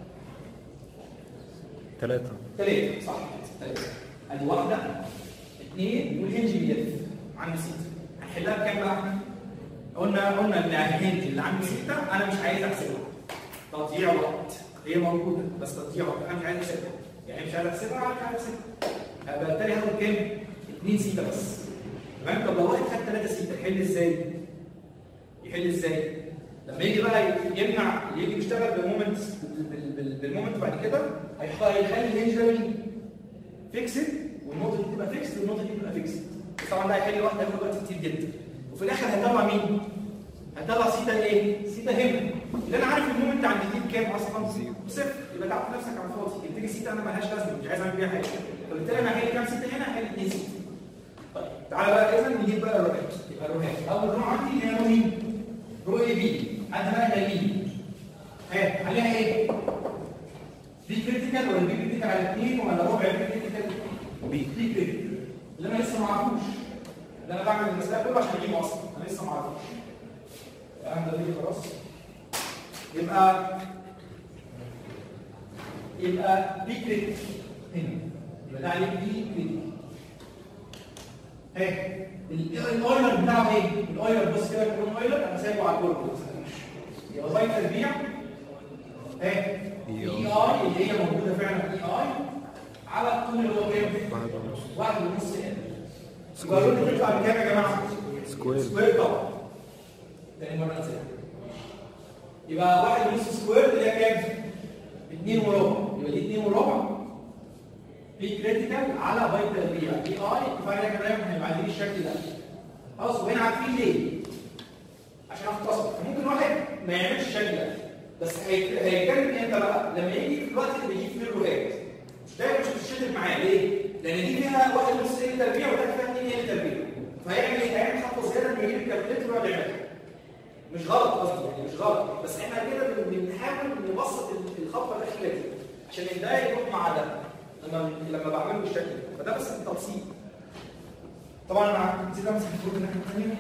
ثلاثة ثلاثة صح ثلاثة ادي واحدة اثنين والهنج بيلف عند سيتا هنحلها بكام بقى احنا؟ قلنا قلنا ان الهنت اللي عندي سته انا مش عايز احسبها تضييع وقت هي موجوده بس تضييع وقت انا مش عايز احسبها يعني مش عايز احسبها انا مش عايز احسبها هبقى بالتالي هاخد كام؟ 2 سيتا بس تمام طب لو واحد خد 3 سيتا يحل ازاي؟ يحل ازاي؟ لما يجي بقى يمنع يجي يشتغل بالمومنت بال- بال- بالمومنت بعد كده هيخ- هيخلي الهنج ده مين؟ فيكسد والنقطه دي تبقى فيكسد والنقطه دي تبقى فيكسد طبعا ده هيخلي واحد هياخد وقت كتير جدا وفي الاخر هيطلع مين؟ هيطلع سيتا ايه؟ سيتا هنا اللي انا عارف المومنت عند دي بكام اصلا؟ صفر يبقى تعب نفسك على الفاضي يبتدي سيتا انا مالهاش لازمه مش عايز اعمل بيها حاجه فبالتالي انا هحل كام سيتا هنا؟ هحل 2 سيتا طيب تعالى بقى اذا نجيب بقى الروهات يبقى الروهات اول نوع عندي اللي هي رو مين؟ رو اي بي عندنا بقى اليمين ها عليها ايه؟ بي كريتيكال ولا بي كريتيكال على الاثنين ولا ربع بي كريتيكال؟ بي بي كريتيكال اللي انا لسه ما اعرفوش اللي انا بعمل المسألة كله عشان اجيبه اصلا انا لسه ما اعرفوش الكلام ده ليه خلاص يبقى يبقى بي كريتيكال هنا يبقى ده عليه بي كريتيكال ها الاويلر بتاعه ايه؟ الاويلر بص كده يكون اويلر انا سايبه على الكورة يبقى باي تربيع ها اي اي اللي هي موجوده فعلا اي اي على الطول اللي هو كام؟ واحد ونص واحد ونص ال يبقى الرول بتطلع بكام يا جماعه؟ سكوير سكوير طبعا تاني مره نسيبها يبقى واحد ونص سكوير اللي هي كام؟ اتنين وربع يبقى دي اتنين وربع في كريتيكال على باي تربيع اي اي كفايه كلام هيبقى عندي الشكل ده خلاص وهنا عارفين ليه؟ عشان اختصر ممكن واحد ما يعملش الشكل ده بس هي- هيتكلم امتى بقى؟ لما يجي في الوقت اللي بيجيب فيه الروهات دايما مش هتشتغل معاه ليه؟ لان دي فيها واحد ونص ال تربيع وده فيها 2 ال تربيع فهيعمل ايه؟ هيعمل خطوه زياده انه يجيب الكالكوليتر ويقعد يعملها مش غلط قصدي يعني مش غلط بس احنا كده بن- بنحاول نبسط ال- الخطوه الاخيره دي عشان ده يروح مع ده لما لما بعمله بالشكل ده فده بس التبسيط طبعا انا نسيت امسح الفوق الناحيه الثانيه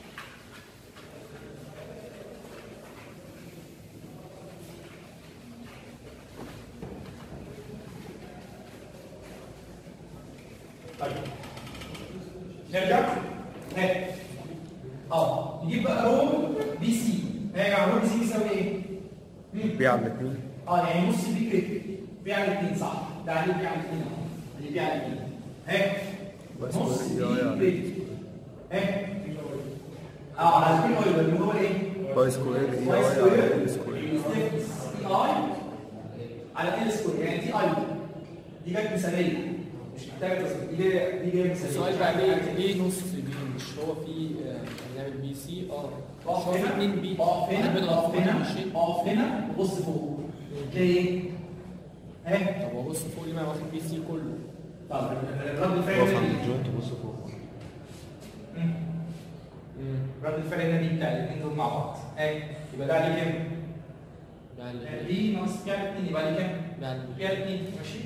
طيب نرجع ها اه نجيب بقى رو بي سي ها يا جماعه رو بي سي بيساوي ايه؟ مم. بيع على الاثنين اه يعني نص بي كريت بي على الاثنين صح ده عليه بي على الاثنين اهو اللي بي على الاثنين ها بس نص هو إيه بي يعني؟ كريت ها اه على البي اويل اللي هو ايه؟ باي سكوير اي واي اي سكوير على ال سكوير اي اي على ال سكوير يعني دي اي دي كانت مثاليه مش محتاجه تصميم دي جايه دي جايه مثاليه السؤال بقى ليه ليه نص بي مش هو في آه، هنعمل بي سي اه مش اقف هو في هنا اتنين بي اقف واحد هنا بيضغط اقف في واحد هنا بيشيل اقف هنا وبص فوق تلاقي ايه؟ ها طب هو بص فوق ليه ما واخد بي سي كله طب رد الفعل واقف هنا عند دي. الجوينت وبص فوق مم. رد الفعل هنا دي بتاع الاثنين دول مع بعض ها يبقى ده عليه كام؟ يعني دي ناقص بي على الاثنين يبقى عليه كام؟ يعني بي على الاثنين ماشي؟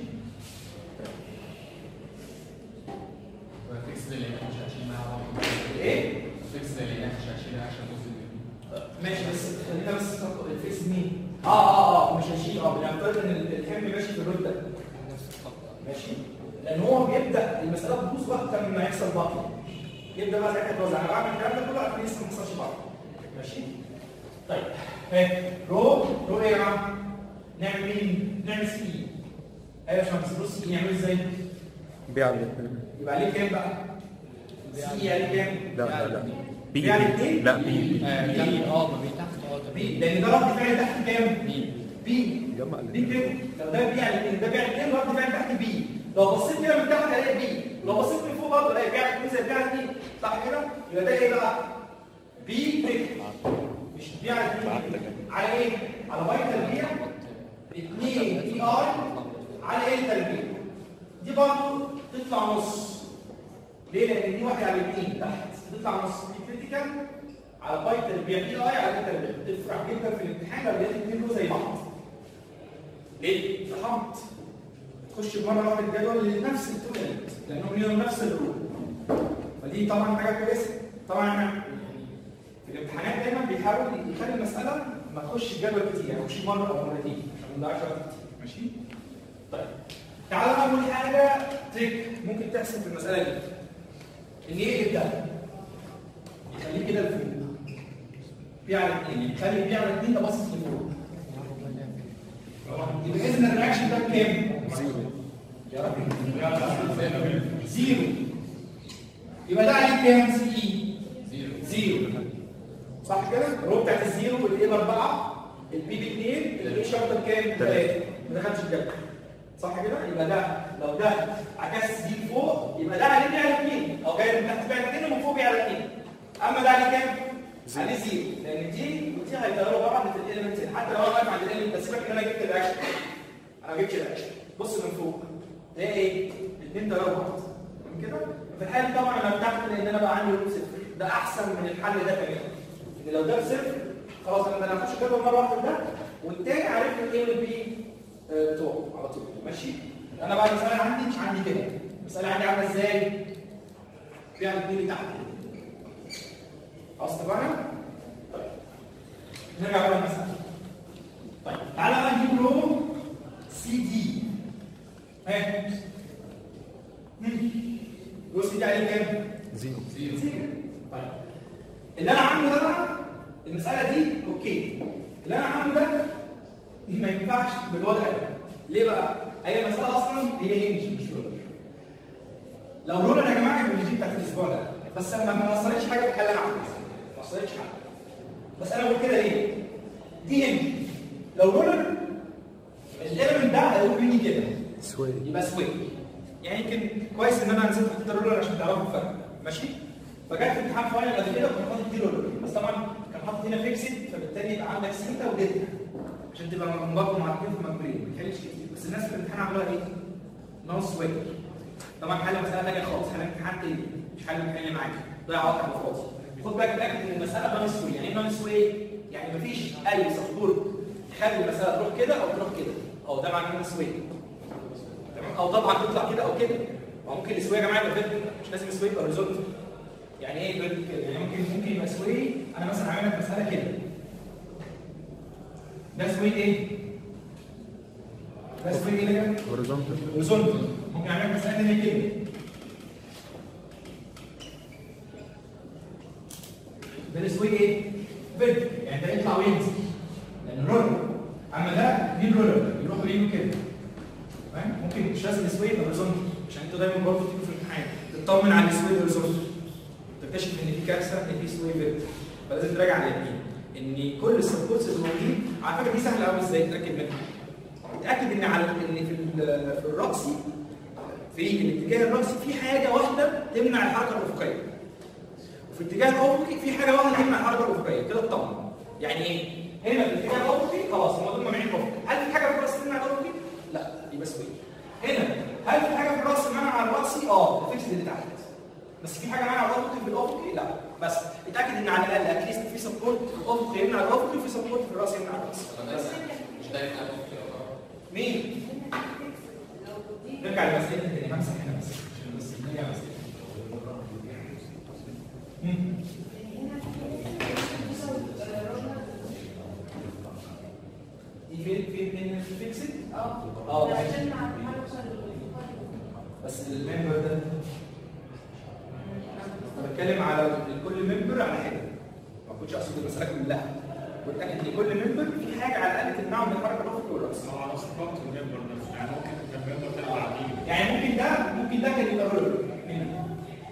فيكس اللي مش هشيل معاها ايه؟ فيكس اللي مش هشيلها عشان جزء منه ماشي بس خلينا بس نفكر الفيكس مين؟ اه اه اه مش هشيل اه بنفترض ان الحمل ماشي في الرول ده نفس الخط ماشي لان هو بيبدا المساله بتبوظ وقت لما يحصل بطل يبدا بقى ساعتها يتوزع انا بعمل الكلام ده كله عشان لسه ما حصلش بطل ماشي طيب ها رو رو ايه يا جماعه نعمل مين نعمل سي ايوه يا باشمهندس بص سي نعمله ازاي بيع على الاثنين يبقى عليه كام بقى سي عليه كام لا لا لا بي بي على الاثنين؟ بي لا بي آه، بي اه ما بي تحت اه ده بي لان ده رد فعل تحت كام بي بي جمع بي الاثنين كده لو ده بي على الاثنين ده بي على الاثنين رد فعل تحت بي لو بصيت كده من تحت هلاقي بي لو بصيت من فوق برضه هلاقي بي على الاثنين زي بي على الاثنين صح كده يبقى ده ايه بقى بي كده مش بي على الاثنين على ايه على باي تربيع 2 اي اي على ايه تربيع دي برضه تطلع نص ليه لان دي واحده على الاثنين تحت تطلع نص دي كريتيكال على باي تربيع اي اي على ايه تربيع تفرح جدا في الامتحان لو لقيت الاثنين دول زي بعض ليه؟ فهمت تخش بمره واحده الجدول لنفس التولنت لانهم ليهم نفس الرول فدي طبعا حاجه كويسه طبعا احنا في الامتحانات دايما بيحاول يخلي المساله ما تخش الجدول كتير يعني تخش مره او مرتين عشان ما نضيعش وقت كتير ماشي؟ طيب تعالوا بقى اول حاجه تريك ممكن تحصل في المساله دي ان ايه ده يخليه كده لفوق بي على 2 يخلي بي على 2 ده باصص لفوق يبقى اذا الرياكشن ده بكام؟ زيرو يا راجل زيرو يبقى ده عليه كام سي اي؟ زيرو زيرو صح كده؟ الرو بتاعت الزيرو والاي باربعه البي باثنين الاي شرطه بكام؟ ثلاثه ما دخلش الجبل صح كده؟ يبقى ده لو ده عكس دي فوق يبقى ده عليه بي على اثنين او جاي من تحت بي على اثنين ومن فوق بي على اثنين اما ده عليه كام؟ عليه زيرو لان دي ودي هيطيروا بعض في الاليمنت حتى لو انا واقف عند الاليمنت بس فاكر ان انا جبت الرياكشن انا ما جبتش الرياكشن بص من فوق ده ايه؟ الاثنين طيروا بعض تمام كده؟ في الحاله دي طبعا انا ارتحت لان انا بقى عندي روت صفر ده احسن من الحل ده كمان ان لو ده بصفر خلاص انا انا هخش جدول مره واحده ده والتاني عارف الايه والبي بتوعه على طول ماشي انا بقى المساله عندي عندي كده المساله عندي عامله ازاي؟ فيها الاثنين تحت كده خلاص اتفقنا؟ طيب نرجع بقى للمساله طيب تعالى بقى نجيب رو سي دي ها رو سي دي عليه كام؟ زيرو زيرو طيب اللي انا عامله ده بقى المساله دي اوكي اللي انا عامله ده ما ينفعش بالوضع ده ليه بقى؟ هي المساله اصلا هي هنج مش رولر لو رولر يا جماعه كانت الجي بتاعت الاسبوع ده بس لما ما وصلتش حاجه في الحل انا عاملها ما وصلتش حاجه بس انا بقول كده ليه؟ دي هنج لو رولر الاليمنت ده هيقول مني كده سوي يبقى سوي يعني يمكن كويس ان انا نزلت احط الرولر عشان تعرفوا الفرق ماشي فجت في امتحان فاينل قبل كده كنت حاطط دي رولر بس طبعا كان حاطط هنا فيكسد فبالتالي يبقى عندك سيتا ودلتا عشان تبقى برضه معرفين في مجبورين ما تحلش كتير بس الناس في الامتحان عملوها ايه؟ نو سوي طبعا حل مساله ثانيه خالص حل امتحان تاني مش حل الامتحان اللي معاك ضيع وقت على الفاضي خد بالك متاكد ان المساله نون سوي يعني ايه نون سوي؟ يعني مفيش اي سبورت يخلي المساله تروح كده او تروح كده او ده معناه نون سوي تمام او طبعا تطلع كده او كده او ممكن السوي يا جماعه يبقى فيرتيكال مش لازم السوي يبقى هوريزونتال يعني ايه فيرتيكال يعني ممكن ممكن يبقى سوي انا مثلا عامل لك مساله كده ده سوي ايه ده سوي ايه ده هوريزونتال هوريزونتال ممكن اعمل لك مساله ثانيه كده ده السوي ايه فيرتيكال يعني ده يطلع وينزل لان رولر اما ده مين رولر يروح ويجي كده فاهم ممكن مش لازم السوي يبقى هوريزونتال عشان انتوا دايما برضه تيجوا في الامتحان تطمن على السوي هوريزونتال تكتشف ان في كارثه ان في سوي فيرتيكال فلازم تراجع على الاثنين ان كل السبورتس الموجودين على فكره دي سهله قوي ازاي تتاكد منها تاكد ان على ان في ال- في الراسي في الاتجاه الراسي في حاجه واحده تمنع الحركه الافقيه وفي الاتجاه الافقي في حاجه واحده تمنع الحركه الافقيه كده اطمن يعني ايه هنا في الاتجاه الافقي خلاص هم دول مانعين الافقي هل في حاجه في الراس تمنع الافقي لا يبقى سوي هنا هل في حاجه في الراس منع الراسي اه الفيكس اللي تحت بس في حاجه منع الافقي في الافقي لا بس اتاكد ان على الاقل اتليست في سبورت في الافقي يمنع الافقي وفي سبورت في الراس يمنع الراس بس مش دايما انا ممكن أقرأ. مين نرجع لمسألة تاني همسح هنا بس عشان بس نرجع لمسألة مم. دي فين فين فين في فيكسد؟ اه اه بس الممبر ده انا بتكلم على كل ممبر على حاجه ما كنتش اقصد المساله كلها واتاكد ان كل ممبر في حاجه على الاقل تمنعه من الحركه الافقيه والراس هو على صفات الممبر نفسه يعني ممكن الممبر تطلع عديد يعني ممكن ده ممكن ده كان يبقى رولر هنا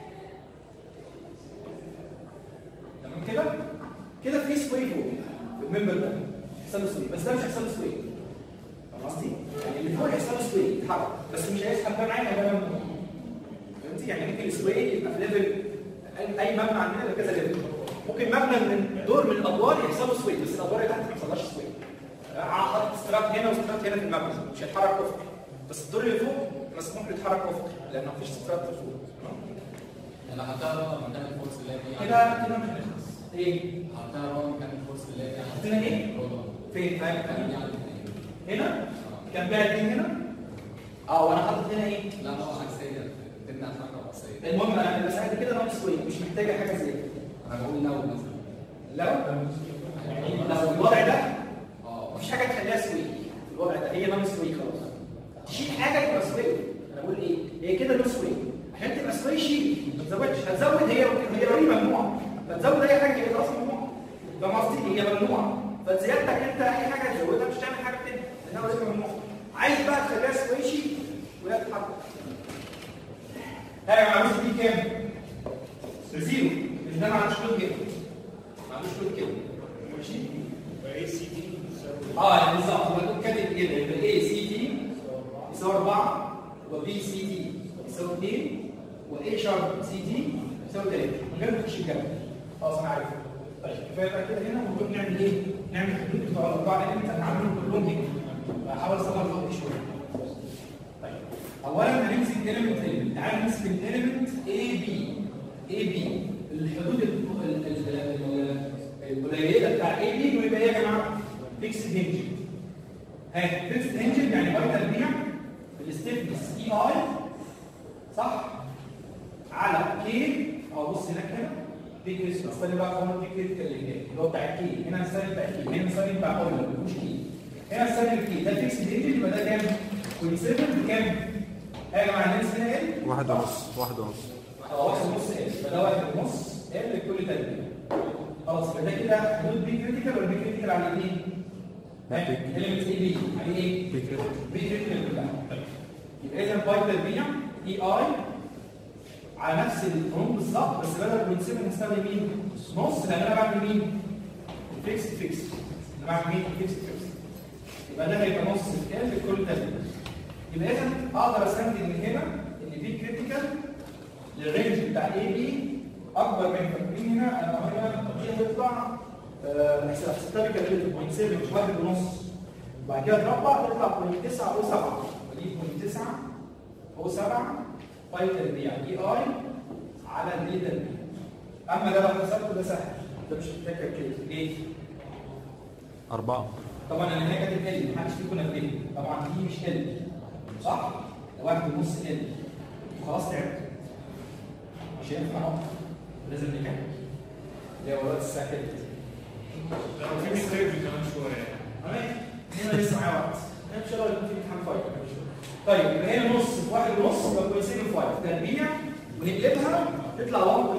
تمام كده كده في سوي فوق في الممبر ده يحصل له سوي بس ده مش هيحصل له سوي فاهم قصدي؟ يعني اللي فوق هيحصل له سوي يتحرك بس مش هيسحب ده معايا ده ممنوع فهمتي؟ يعني ممكن السوي يبقى في ليفل اي أي مبنى عندنا يبقى كذا ليفل ممكن مبنى من دور من الادوار يحصل له سوي بس الادوار اللي تحت ما يحصلهاش سوي حاطط استرات هنا واسترات هنا في المبنى مش هيتحرك افقي بس الدور اللي فوق مسموح له يتحرك افقي لان مفيش استرات فوق تمام؟ انا حطها بقى مكان الفورس اللي هي فيه كده كده مش هنخلص ايه حطها بقى مكان الفورس اللي هي فيه حطينا ايه؟ رولر. فين كان طيب يعني الاثنين. هنا كان بقى اتنين هنا اه وانا حاطط هنا ايه لا هو عكسيه تبني على الحركه الرأسيه المهم انا المساحه دي كده ناقص سوي مش محتاجه حاجه زي كده انا بقول لو مثلا لو يعني لو الوضع ده اه مفيش حاجه تخليها سوي في الوضع ده هي نون سوي خلاص تشيل حاجه تبقى سوي انا بقول ايه هي كده نون سوي عشان تبقى سوي شيل ما تزودش هتزود هي هي اوريدي ممنوع فتزود اي حاجه كده اصلا ممنوع فاهم قصدي هي ممنوعه فزيادتك انت اي حاجه تزودها مش تعمل حاجه تاني لانها اوريدي ممنوعه عايز بقى تخليها سكويشي ولا تتحرك ها يا جماعه دي كام؟ زيرو لان ده ما عندوش لود كده ما عندوش لود كده ماشي فاي سي دي بتساوي اه يعني بالظبط يبقى تقوم كاتب كده يبقى ايه سي تي يساوي 4 وبي سي تي يساوي 2 واي شارب سي تي يساوي 3 من غير ما تخش الجنب خلاص انا عارف طيب كفايه بقى كده هنا المفروض نعمل ايه؟ نعمل حدود بتوع الاربعه لان انت هنعملهم كلهم هنا بحاول اصغر الخط شويه طيب اولا هنمسك اليمنت اليمنت تعال نمسك اليمنت اي بي اي بي الحدود ال- ال- ال- ال- القليله بتاع اي بي انه يبقى ايه يا جماعه؟ فيكس هنج ها فيكس هنج يعني باي تربيع الستيفنس اي اي صح على كي او بص هناك هنا دي كريس استنى بقى قانون دي كريتيكال اللي هناك اللي هو بتاع الكي هنا هنستخدم بتاع الكي هنا هنستخدم بتاع اوريجن مش كي هنا هنستخدم الكي ده فيكس هنج يبقى ده كام؟ 27 بكام؟ ها يا جماعه ننسى هنا ايه؟ واحد ونص واحد ونص اه واحد ونص ال يبقى ده واحد ونص ال لكل تربيع خلاص يبقى ده كده حدود بي كريتيكال ولا بي كريتيكال على الاثنين؟ لا، بي كلمة ايه بي؟ على ايه؟ بي كريتيكال. بي كريتيكال كلها يبقى اذا باي تربيع اي اي على نفس القانون بالظبط بس بدل من 7 هستخدم مين؟ نص لان انا بعمل مين؟ فيكس فيكس انا بعمل مين؟ فيكس فيكس يبقى ده هيبقى نص ال لكل تربيع يبقى اذا اقدر استنتج من هنا ان بي كريتيكال الرينج بتاع اي بي اكبر من فاكرين هنا انا هنا دي هتطلع آه، حسبتها كده 0.7 مش واحد ونص وبعد كده تربع تطلع 0.9 او 7 ودي 0.9 او 7 باي تربيع دي اي على دي تربيع اما ده لو حسبته ده سهل ده مش محتاج كده ليه؟ أربعة طبعا انا هنا كاتب ال محدش فيكم نبهني طبعا دي مش ال صح؟ ده واحد ونص ال خلاص تعبت مش هينفع نقف لازم نكمل اللي هو وقت الساعه كده لو في ميستيك كمان شويه تمام هنا لسه معايا وقت انا ان شاء الله يكون في امتحان فايت طيب يبقى هنا نص في واحد ونص يبقى 0.75 تربيع ونقلبها تطلع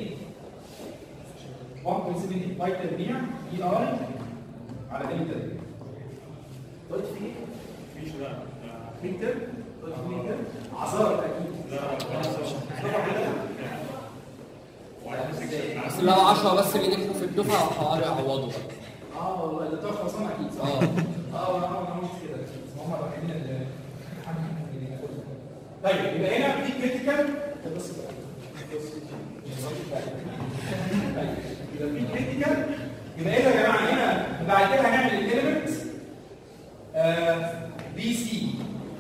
1.78 1.78 باي تربيع اي اي على ال تربيع قلت في ايه؟ مفيش لا لا. متر قلت في متر عصار اكيد لا لا طبعا كده واحد سكس بس لو 10 بس اللي نجحوا في الدفعه هيقعدوا يعوضوا اه والله ده بتوع خلصان اكيد صح؟ اه اه انا انا عملت كده بس هم الوحيدين اللي طيب يبقى هنا في كريتيكال بص بقى بص طيب يبقى في كريتيكال يبقى ايه يا جماعه هنا بعد كده هنعمل الاليمنت بي سي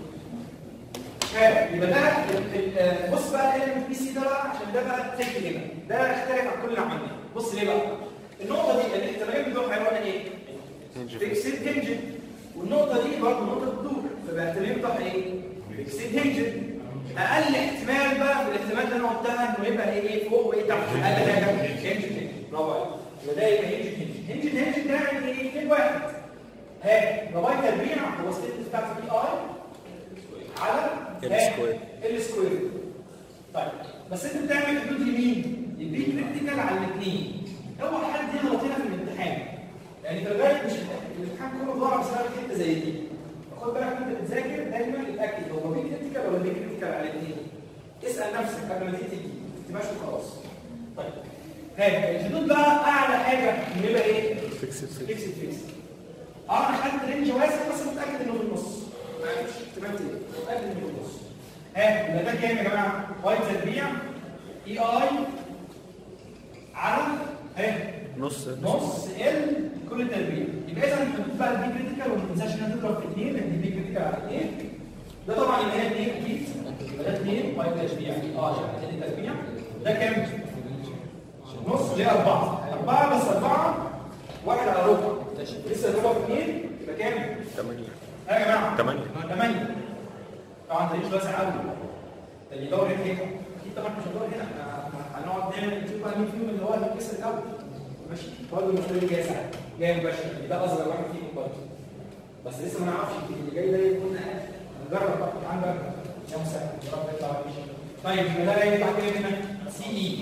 يبقى ده ال- ال- بص بقى الاليمنت بي سي ده بقى عشان ده بقى تك هنا ده اختلف عن كل اللي عملناه بص ليه بقى النقطه دي الاحتمالين بتوعها هيبقى ايه؟ فيكسد هنجن والنقطه دي برضه نقطه بتدور فبقى احتمال بتاعها ايه؟ فيكسد هنجن اقل احتمال بقى في الاحتمال اللي انا قلتها انه يبقى ايه ايه فوق وايه تحت اقل حاجه هنجن هنجن برافو عليك يبقى ده يبقى هنجن هنجن هنجن هنجن ده يعني ايه؟ اثنين واحد ها لغايه تربيع هو ستيت بتاعت بي اي على ال ها، سكوير. ال سكوير طيب بس انت بتعمل حدود لمين؟ البي كريتيكال على الاثنين اوعى حد يغلط هنا في الامتحان يعني في الغالب مش الامتحان كله ضاع بسبب حته زي دي خد بالك وانت بتذاكر دايما اتاكد هو بي كريتيكال ولا بي كريتيكال على الاثنين اسال نفسك قبل ما تيجي تيجي ما تبقاش وخلاص طيب ها الحدود بقى اعلى حاجه انه يبقى ايه؟ فيكس فيكس فيكس اه انا خدت رينج واسع بس متاكد انه في النص ما فيش احتمال تاني متاكد انه في النص ها يبقى ده كام يا جماعه؟ واي تربيع اي اي على ها نص نص ال كل تربيع يبقى اذا الحدود بقى دي كريتيكال وما تنساش انها تضرب في 2 لان دي كريتيكال على 2 ده طبعا يبقى هي 2 اكيد يبقى ده 2 واي تربيع اي اي على 2 تربيع ده كام؟ نص ليه 4 4 بس 4 واحد على ربع لسه ربع في 2 يبقى كام؟ ثمانية ها يا جماعه تمانية. 8 طبعا ده مش واسع قوي ده اللي يدور هنا اكيد طبعا مش هندور هنا احنا هنقعد نعمل نشوف بقى مين فيهم اللي هو هيتكسر الاول ماشي برضه المشكله دي جايه ساعه جايه مباشره اللي ده اصغر واحد فيهم برضه بس لسه ما نعرفش اللي جاي ده يكون اقل نجرب بقى تعال نجرب يا مسهل نجرب يطلع ولا مش طيب يبقى ده جاي بعد كده هنا سي اي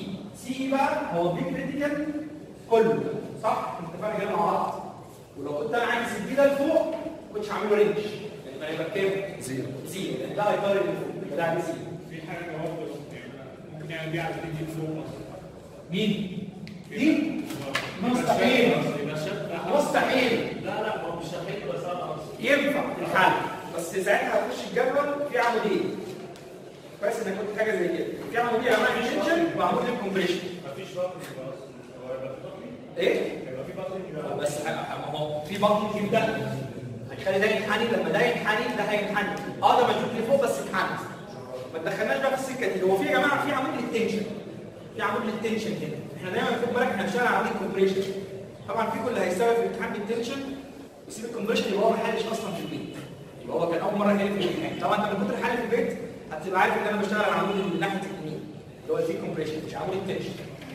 سي اي بقى هو بي كريتيكال كله صح؟ اتفقنا كده مع بعض ولو كنت انا عايز البي ده لفوق كنتش هعمله رينج يعني يبقى كام؟ زيرو زيرو لان ده هيطير اللي فوق يبقى ده عليه زيرو في حاجه برضه ممكن نعمل بيها على تيجي فوق مين؟ دي مستحيل. مستحيل لا لا هو مش صحيح بس انا قصدي ينفع الحل بس ساعتها هتخش الجدول في عمودين كويس انك قلت حاجه زي كده في عمودين عمال انشن وعمود الكومبريشن مفيش بطن هو يبقى في بطن ايه؟ يبقى في بطن بس ح- ما هو في بطن في ده هتخلي ده ينحني لما ده ينحني ده هينحني اه ده مشدود لفوق بس اتحنى ما تدخلناش بقى في السكه دي هو في يا جماعه في عمود للتنشن في عمود للتنشن هنا احنا دايما خد بالك احنا بنشتغل على عمود الكومبريشن طبعا في كل هيستوعب في الامتحان بالتنشن يسيب الكومبريشن يبقى هو ما حلش اصلا في البيت يبقى هو كان اول مره يحل في الامتحان طبعا انت من كتر حل في البيت هتبقى عارف ان انا بشتغل على عمود من ناحيه اليمين اللي هو الفي كومبريشن مش عمود التنشن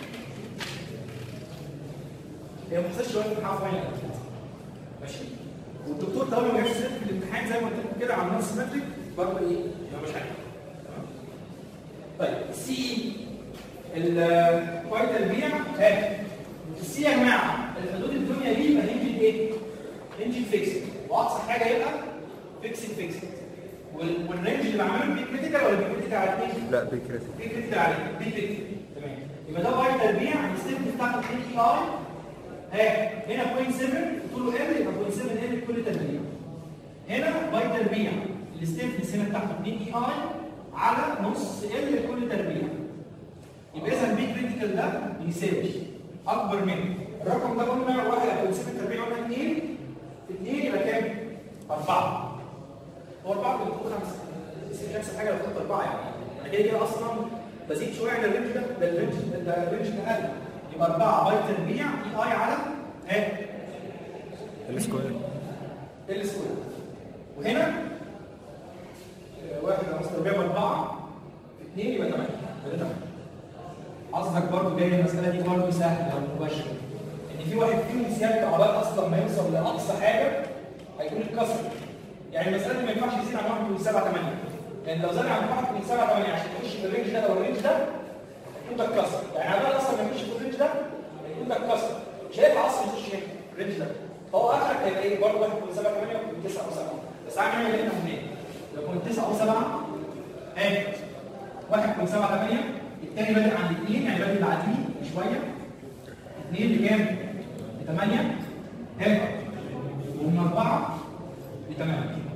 هي ما حصلش شويه في الامتحان فاينل ماشي والدكتور طالما ما جابش سيرة في الامتحان زي ما قلت لكم كده على النص مترك برضه ايه؟ يبقى مش عارف تمام؟ طيب السي الفايتال بيع ها السي يا جماعه الحدود الدنيا دي يبقى هنجي ايه؟ هنجي فيكسد واقصى حاجه يبقى فيكسد فيكسد والرينج اللي بعمله بي كريتيكال ولا بي كريتيكال على الاثنين؟ لا بكرة بي كريتيكال على بي كريتيكال تمام يبقى ده فايتال بيع الستيب بتاعته 2 اي ها هنا 0.7 طوله ال يبقى 0.7 ال كل تربيع هنا باي تربيع الستيفنس هنا بتاعته 2 اي اي على نص ال كل تربيع يبقى اذا البي كريتيكال ده بيساوي اكبر من الرقم ده قلنا 1 او 7 تربيع قلنا 2 2 يبقى كام؟ 4 هو 4 بيكون 5 بس مش نفس الحاجه لو كنت 4 يعني انا كده كده اصلا بزيد شويه عن الرينج ده ده الرينج ده الرينج ده اقل يبقى 4 باي تربيع اي اي على ها السكوير ال سكوير وهنا آه، واحد على نص تربيع باربعه في اثنين يبقى 8 يبقى ده 8 قصدك برضه جاي المساله دي برضه سهله او مباشره ان في واحد فيهم سيادة عقبال اصلا ما يوصل لاقصى حاجه هيكون اتكسر يعني المساله دي ما ينفعش يزيد عن 1.78 لان لو زاد عن 1.78 عشان يخش في الرينج ده لو الرينج ده هيكون ده اتكسر يعني عقبال اصلا ما يخش في الرينج ده هيكون ده اتكسر مش هينفع اصلا يخش هنا في الرينج ده فهو اخرك هيبقى ايه برضه 1.78 و 9 و 7 بس عامل هنا هنا هناك لو كنت 9 و 7 ها 1.78 الثاني بادئ عند 2 يعني بادئ بعديه بشويه 2 لكام؟ ل 8 ها ومن 4 ل 8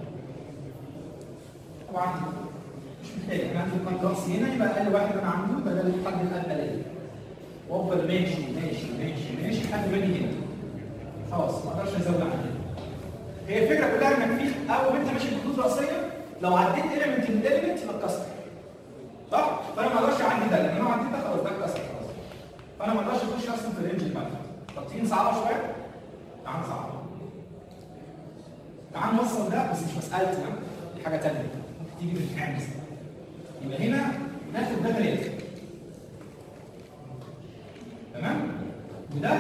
طبعا مش محتاج انا عندي كان راسي هنا يبقى اقل واحد انا عنده بدل الحد الادنى ليا وافضل ماشي ماشي ماشي ماشي لحد ما اجي هنا خلاص ما اقدرش ازود عن كده هي الفكره كلها انك في اول ما انت ماشي بخطوط راسيه لو عديت اليمنت من اليمنت يبقى اتكسر صح؟ فانا ما اقدرش اعدي ده لان لو عديت ده خلاص ده اتكسر خلاص فانا ما اقدرش اخش اصلا في الرينج اللي بعده طب تيجي نصعبها شويه؟ تعال نصعبها تعال نوصل ده بس مش مسالتي ها؟ دي حاجه ثانيه ممكن تيجي في الامتحان مثلا يبقى هنا ناخد ده ثلاثه تمام؟ وده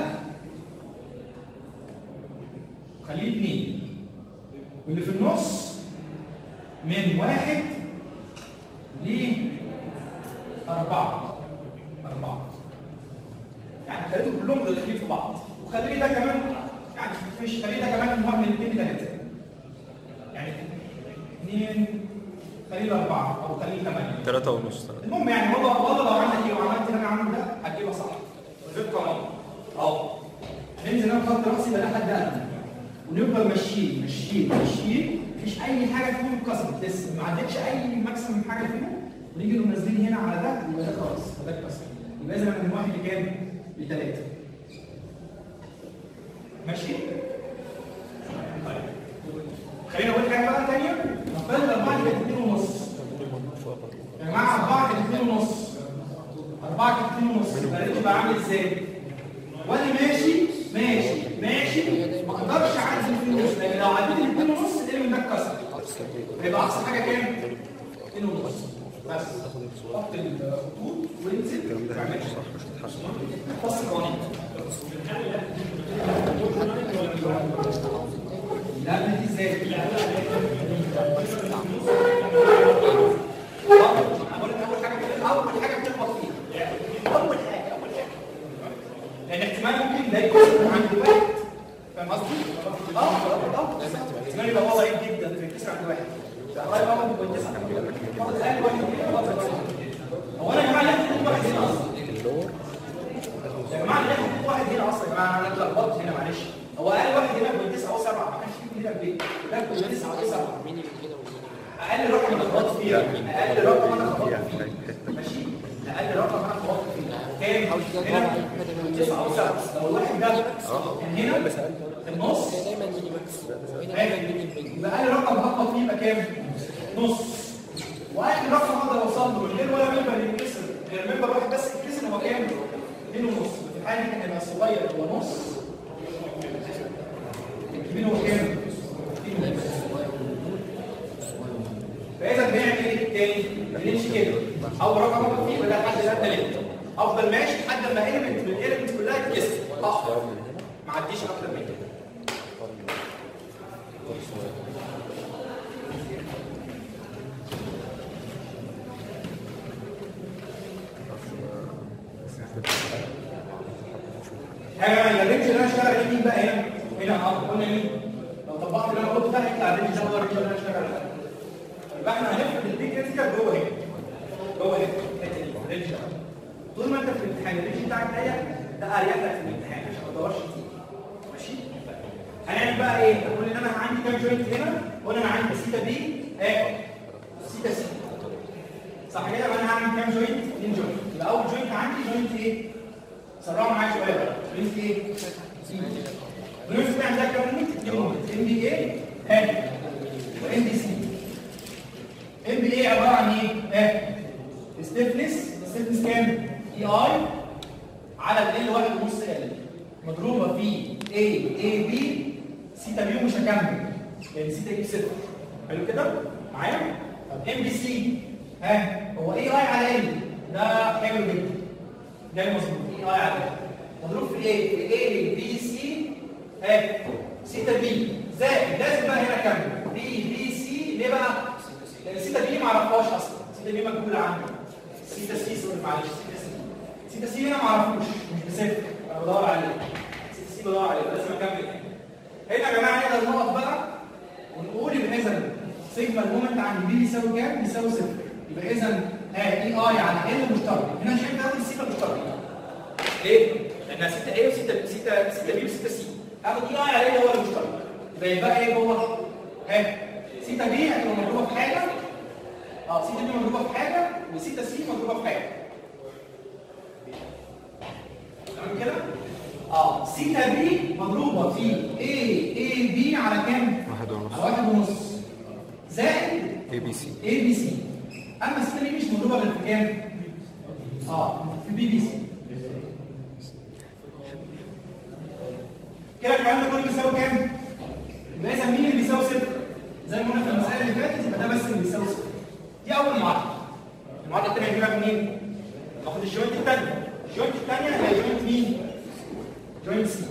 خليه اثنين واللي في النص من واحد لأربعة أربعة يعني خليهم كلهم داخلين في بعض وخلي ده كمان يعني مش خلي ده كمان من واحد من اثنين لثلاثة يعني اثنين خليه أربعة أو خليه ثمانية ثلاثة ونص ثلاثة المهم يعني والله والله لو عملت ايه وعملت اللي انا عامله ده هتجيبها صح من غير قانون اهو ننزل انا خط راسي ده لحد ادنى ونفضل ماشيين ماشيين ماشيين مفيش اي حاجه فيهم اتكسرت لسه ما عدتش اي ماكسيمم حاجه فيهم ونيجي نقوم نازلين هنا على ده يبقى ده خلاص يبقى ده اتكسر يبقى لازم من واحد لكام؟ لثلاثه ماشي؟ طيب خلينا اقول حاجه بقى ثانيه نفترض الاربعه دي كانت 2 ونص يا جماعه اربعه كانت 2 ونص اربعه كانت 2 ونص يبقى الريتش بقى عامل ازاي؟ وانا ماشي ماشي ماشي ما اقدرش اعدي ال 2 ونص لان لو عديت ال 2 ونص الالم ده اتكسر هيبقى اقصى حاجه كام؟ 2 ونص بس حط الخطوط وانزل الكلام ده تعمل صح مش متحسن فصل قوانين لا دي ازاي؟ لا اول حاجه اول حاجه بتخبط فيها اول حاجه اول اه اه احتمال يبقى هو ضعيف جدا في الكسر عند واحد قريب قوي من 9 فاضل اقل واحد هنا وفاضل واحد هنا. هو انا يا جماعه لازم واحد هنا اصلا يا جماعه لازم واحد هنا اصلا يا جماعه انا اتلخبطت هنا معلش هو اقل واحد هنا من 9 او 7 ما كانش فيه هنا البيت ده من 9 او 7 مين اللي هنا ومين اقل رقم انا خبطت فيه اقل رقم انا خبطت فيه ماشي اقل رقم انا خبطت فيه كام هنا 9 او 7 لو الواحد ده كان هنا في النص هي دايما ميني ماكس وهنا دايما ميني ميني يبقى اقل رقم هخبط فيه يبقى كام؟ نص واخر رقم اقدر اوصل له من غير ولا ممبر يتكسر غير ممبر واحد بس يتكسر هو كام؟ 2 ونص في الحاله دي كان هيبقى الصغير هو نص الكبير هو كام؟ 2 ونص فاذا بنعمل ايه تاني؟ بنمشي كده اول رقم اخبط فيه يبقى ده لحد ده 3 افضل ماشي لحد ما ايلمنت من الايلمنت كلها تتكسر اقف ما عديش اكتر من كده حاجه يعني الرينج اللي انا اشتغل عليه مين بقى هنا؟ هنا اه قلنا مين؟ لو طبقت اللي انا قلته ده هيطلع الرينج ده هو الرينج اللي انا اشتغل عليه. يبقى احنا هنفرد البيج كريتيكال جوه هنا. جوه هنا الحته دي الرينج ده. طول ما انت في الامتحان الرينج بتاعك ضيق ده اريح لك في الامتحان عشان ما تدورش كتير. ماشي؟ هنعمل بقى ايه؟ هنقول ان انا عندي كام جوينت هنا؟ قلنا انا عندي سيتا بي اخد سيتا سي. صح كده؟ يبقى انا هعمل كام جوينت؟ اثنين جوينت. يبقى اول جوينت عندي جوينت ايه؟ سرعوا معايا شويه بقى جوينت ايه؟ الجوينت بتاع ده كام يونت؟ ام بي اي هادي وام بي سي ام بي اي عباره عن ايه؟ ها ستيفنس ستيفنس كام؟ اي اي على ال واحد ونص ال مضروبه في اي اي بي سيتا بي مش هكمل يعني سيتا بي صفر حلو كده؟ معايا؟ طب ام بي سي ها هو اي اي على ال ده حلو جدا ده مظبوط اي اي على ال مضروب في ايه؟ في اي بي سي ها سيتا بي زائد لازم بقى هنا كمل بي بي سي ليه بقى؟ لان سيتا بي ما اعرفهاش اصلا سيتا بي مجهوله عندي سيتا سي سوري معلش سيتا سي سيتا سي هنا ما اعرفوش مش بصفر انا بدور عليه سيتا سي بدور عليه لازم اكمل هنا يا جماعه نقدر نقف بقى ونقول يبقى اذا سيجما المومنت عند بي بيساوي كام؟ بيساوي صفر يبقى اذا ها اي اي على ال مشترك هنا شايف ده السيتا المشتركه ليه؟ لانها 6 A و6 6 6 B و6 C اخد اي اي عليه هو المشترك يبقى يبقى ايه جوه؟ ها 6 B هتبقى مضروبه في حاجه اه 6 B مضروبه في حاجه و6 C مضروبه في حاجه تمام كده؟ اه 6 B مضروبه في A A B على كام؟ واحد ونص على واحد ونص زائد اي بي سي اي بي سي اما 6 B مش مضروبه غير في كام؟ اه في بي بي سي كده الكلام ده كله بيساوي كام؟ يبقى اذا مين اللي بيساوي صفر؟ زي ما قلنا في المسألة اللي فاتت يبقى ده بس اللي بيساوي صفر. دي أول معادلة. المعادلة الثانية هنجيبها منين؟ ناخد الجوينت الثانية. الجوينت الثانية هي جوينت مين؟ جوينت سي.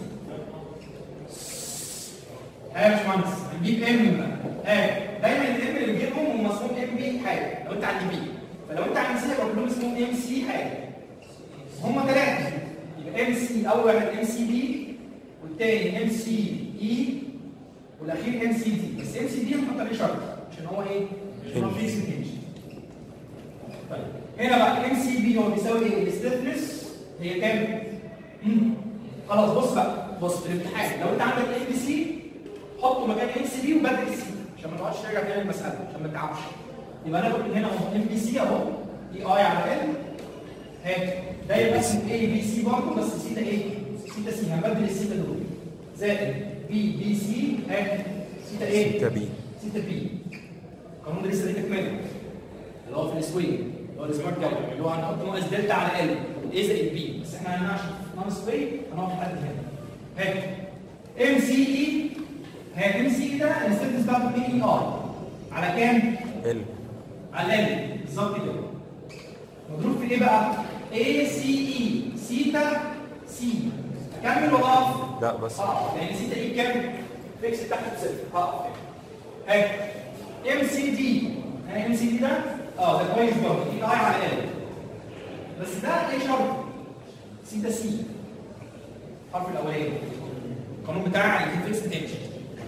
ها يا باشمهندس هنجيب ام ها دايما الام اللي بنجيبهم هم اسمهم ام بي حاجة لو أنت عند بي. فلو أنت عند سي يبقى كلهم اسمهم ام سي حاجة. هم ثلاثة. يبقى ام سي أول واحد ام سي بي والتاني ام سي اي والاخير ام سي دي بس ام سي دي هنحط عليه شرط عشان هو ايه؟ عشان هو فيكس تنشن طيب هنا بقى ام سي بي هو بيساوي ايه؟ الستيفنس هي كام؟ مم. خلاص بص بقى بص في الامتحان لو انت عندك ام بي سي حطه مكان ام سي بي وبدل السي عشان ما تقعدش ترجع تاني المساله عشان ما تتعبش يبقى ناخد من هنا اهو ام بي سي اهو اي اي على ال هات ده يبقى اسمه اي بي سي برضه بس سي ده ايه؟ سيتا سي هنبدل السيتا دول زائد بي بي سي هات سيتا ايه؟ سيتا بي. سيتا بي القانون ده لسه ليه تكمله اللي هو في السويد اللي هو السمارت جاي اللي هو هنحط ناقص دلتا على ال ايه زائد بي بس احنا هنناقش ناقص بي هنقف لحد هنا هات ام سي اي هات ام سي اي ده الستيتس بتاعته 2 اي ار على كام؟ ال على ال بالظبط كده مضروب في ايه بقى؟ اي سي اي سيتا سي اكمل ولا اقف؟ لا بس اه لان سيتا اي كام؟ فيكس تحت بصفر هقف هنا ام سي دي انا ام سي دي ده اه ده كويس برضه اي اي على ال بس ده ايه شرط؟ سيتا سي الحرف الاولاني القانون بتاعنا على الفيكس تنشن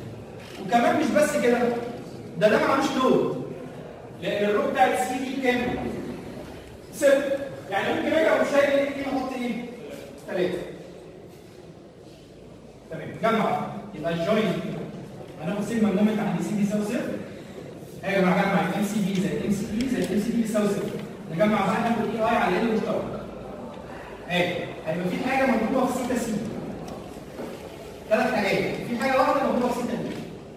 وكمان مش بس كده ده ده معلوش لود لان الرو بتاع السي دي كام؟ صفر يعني ممكن اجي اقوم شايل ايه احط ايه؟ ثلاثه تمام جمع يبقى الجوين هناخد سيجما المومنت عند سي دي يساوي صفر هاجي مع جمع الام سي بي زائد الام سي بي زائد الام سي بي بيساوي صفر نجمع بقى ناخد اي اي على ال مشترك اهي هيبقى في حاجه مضروبه في سيتا سي ثلاث حاجات في حاجه واحده مضروبه في سيتا بي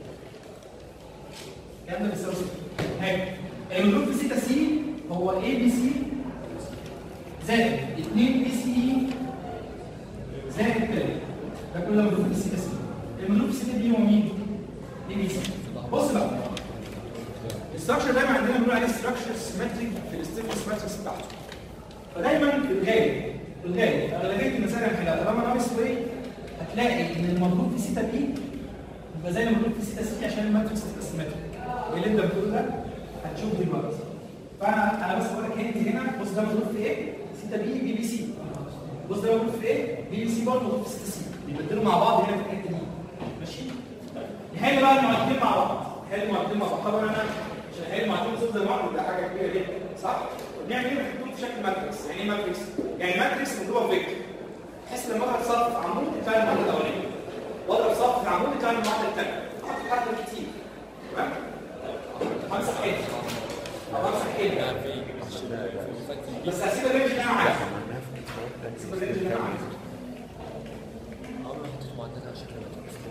الكلام ده بيساوي صفر اهي المضروب في سيتا سي هو اي بي سي زائد 2 بي سي اي زائد 3 ده كله مضروب في سيتا سي المضروب في سيتا بي هو مين؟ اي بي سي بص بقى الاستراكشر دايما عندنا بنقول عليه استراكشر سيمتريك في الستيفنس ماتريكس بتاعته فدايما في الغالب في الغالب اغلبيه المسائل اللي هنحلها طالما ناقص واي هتلاقي ان المضروب في سيتا بي يبقى زي المضروب في سيتا سي عشان الماتريكس تبقى سيمتريك ايه اللي انت بتقوله ده هتشوف دلوقتي فانا انا بس بقول لك انت هنا بص ده مضروب في ايه؟ سيتا بي بي بي سي بص ده مضروب في ايه؟ بي بي سي برضه مضروب في سيتا سي بيبدلوا مع بعض هنا في الحته دي ماشي؟ نحل بقى المعادلتين مع بعض نحل المعادلتين مع بعض طبعا انا عشان احل المعادلتين صفر زي بعض ده حاجه كبيره جدا صح؟ نعمل ايه نحطهم في شكل ماتريكس يعني ايه ماتريكس؟ يعني ماتريكس مضروبه في فيكتور بحيث لما اضرب صف في عمود يطلع المعادله الاولانيه واضرب صف في عمود يطلع المعادله الثانيه احط حرف كتير تمام؟ همسح ايه؟ او همسح ايه؟ بس هسيب الرينج اللي انا عايزه هسيب الرينج اللي انا عايزه عمري ما حطيت معدات على شكل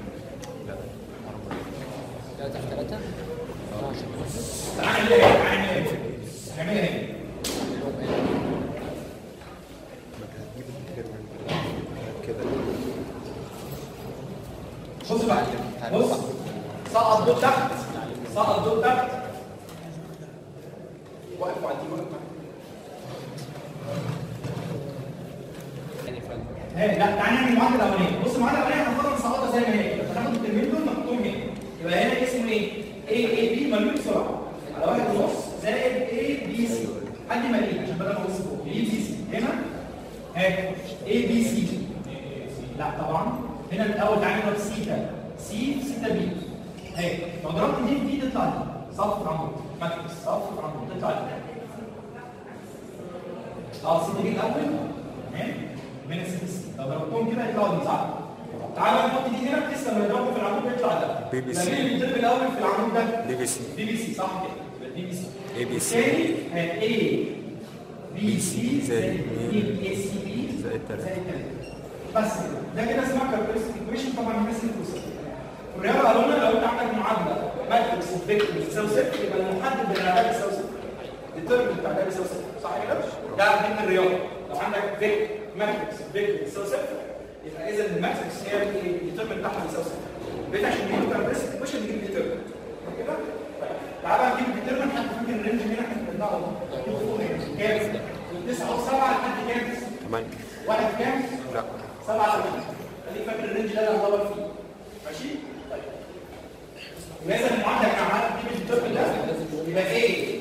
ثلاثة في ثلاثة؟ اه عشان تعالى نعمل ايه؟ تعالى نعمل ايه؟ نعملها ايه؟ كده بص بقى بص سقط دول تحت سقط دول تحت واقف على دي واقف يعني فن ايه لا تعالى نعمل المعادله الاولانيه بص المعادله الاولانيه هنفضل نسقطها زي ما هي هناخد الترمين دول نحطهم هنا يبقى هنا اسمه ايه؟ اي اي بي مليون بسرعه على واحد ونص زائد اي بي سي حد مليون عشان بدل ما ابص فوق اي بي سي هنا اهي اي بي سي لا طبعا هنا الاول تعالى نضرب سيتا سي في سيتا بي اهي لو ضربت دي في دي تطلع لي صف في عمود ماتريكس صف في عمود تطلع لي اه سيتا بي الاول تمام من السيتا سي لو ضربتهم كده يطلعوا دي صح؟ تعالى نحط دي هنا بحيث لما يضربوا في العمود يطلع ده بي بي يبقى سي. مين اللي بيضرب الاول في العمود ده؟ بي بي سي بي بي سي صح كده يبقى بي بي سي اي بي سي الثاني اي بي سي زائد زائد 2 اي سي بي زائد تلاتة. زائد 3 بس كده ده كده اسمها كالكوليستيك ايكويشن طبعا الناس اللي توصل في الرياضه قالوا لنا لو انت عندك معادله ماتريكس وفيكتور بتساوي صفر يبقى المحدد بتاع ده بيساوي صفر الديترمنت بتاع ده بيساوي صفر صح كده؟ ده من الرياضه لو عندك فيكتور ماتريكس فيكتور بيساوي صفر يبقى اذا الماتريكس هي الديترمنت بتاعها بيساوي صفر بقيت عشان نجيب كالكوليستيك ايكويشن نجيب الديترمنت كده؟ طيب تعالى بقى نجيب الديترمنت حتى فاكر الرينج هنا احنا بنطلعه نجيبه فوق هنا كام؟ من 9 و7 لحد كام؟ 8 واحد كام؟ لا سبعة سبعة خليك فاكر الرينج ده اللي هدور فيه ماشي؟ طيب لازم المعادلة كان عارف تجيب الترم ده يبقى ايه؟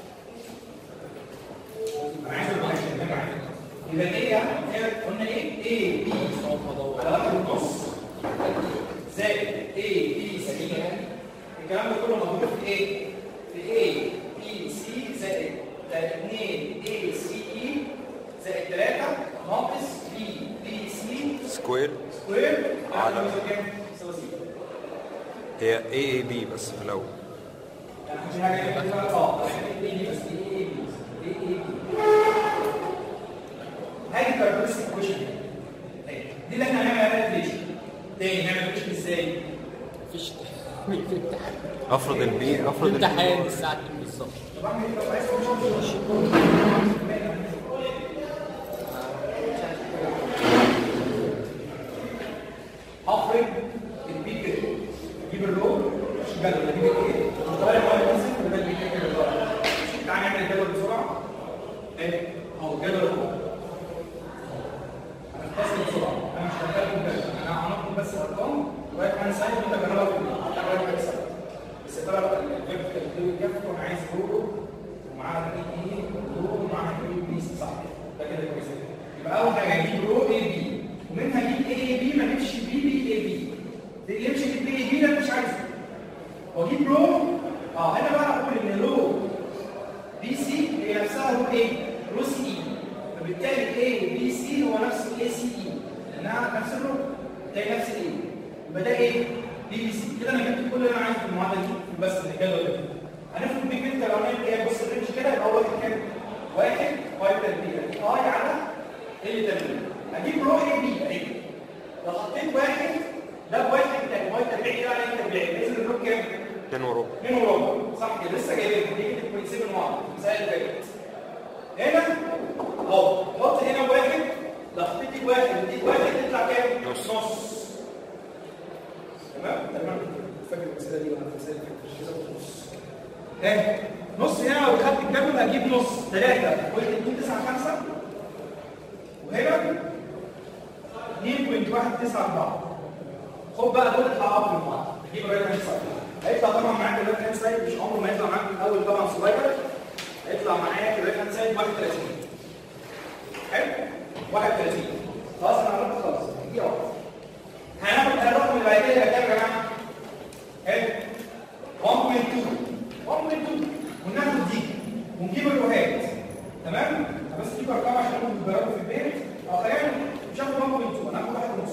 انا عايز اقول لك ده معايا يبقى ايه يعني؟ إيه؟ قلنا ايه؟ ايه بي على واحد ونص زائد ايه بي سي الكلام ده كله موجود في ايه؟ في ايه بي سي زائد 2 اي سي اي زائد 3 ناقص بي بي سي سكوير سكوير على- على كام؟ يساوي صفر. هي اي اي بي بس في الاول يعني مش حاجه كده اه ايه دي بس ايه ايه بي ايه ايه بي هذه كاركترستيك ايكويشن دي اللي احنا هنعمل عليها ريليشن تاني نعمل ريليشن ازاي؟ مفيش في امتحان افرض البي افرض البي امتحان الساعة 2 بالظبط طب اعمل ايه لو عايز تمشي هفرض البي كده اجيب الرو مش جدول اجيب الايه طالع واحد بس وده البي كده اللي طالع تعالى نعمل الجدول بسرعه ايه اهو الجدول اهو انا هختصر بسرعه انا مش هتكلم كده انا هنقول بس ارقام رايت هاند سايد وانت جربها في البيت رايت هاند سايد بس يا ترى الفيرتيكال كيو جاف وانا عايز رو ومعاها اي اي رو ومعاها اي بي صح ده كده كويس يبقى اول حاجه اجيب رو اي بي ومنها اجيب اي اي بي ما اجيبش بي بي اي بي اللي يمشي في بي اي بي ده مش عايزه واجيب رو اه هنا بقى اقول ان رو بي سي هي نفسها رو ايه؟ رو سي اي فبالتالي ايه بي سي هو نفس الاي سي اي لانها نفس الرو تلاقي نفس الايه يبقى ده ايه؟ بي بي سي كده انا جبت كل اللي انا عايزه في المعادله دي بس الجدول ده هنفرض بيج انت لو عملت ايه بص الرينج كده يبقى هو واحد كام؟ واحد واي تربيع اي على ال تربيع اجيب رو اي بي اهي لو حطيت واحد ده بواحد تاني واي تربيع ده على ال تربيع لازم الرو كام؟ 2 وربع 2 وربع صح كده لسه جايبين دي كده 2.7 واحد المسائل اللي فاتت هنا اهو حط هنا واحد لو حطيت واحد وديك واحد تطلع كام؟ نص. نص تمام تمام فاكر المساله دي ولا المساله اللي فاتت مش كده نص ها نص هنا لو خدت الجدول هجيب نص 3 قلت 2 9 5 وهنا 2.194 خد بقى دول اطلعوا في المعادله تجيب الرايت هاند سايد هيطلع طبعا معاك الرايت هاند سايد مش عمره ما يطلع معاك في الاول طبعا صغير هيطلع معاك الرايت هاند سايد 31 حلو 31 خلاص انا عرفت خلاص دي واحده هناخد الرقم اللي بعد كده يبقى كام يا جماعه؟ حلو 1.2 1.2 وناخد دي ونجيب الروهات تمام؟ أنا بس اجيب ارقام عشان انتوا بتجربوا في البيت او خلينا مش هاخد 1.2 انا هاخد واحد ونص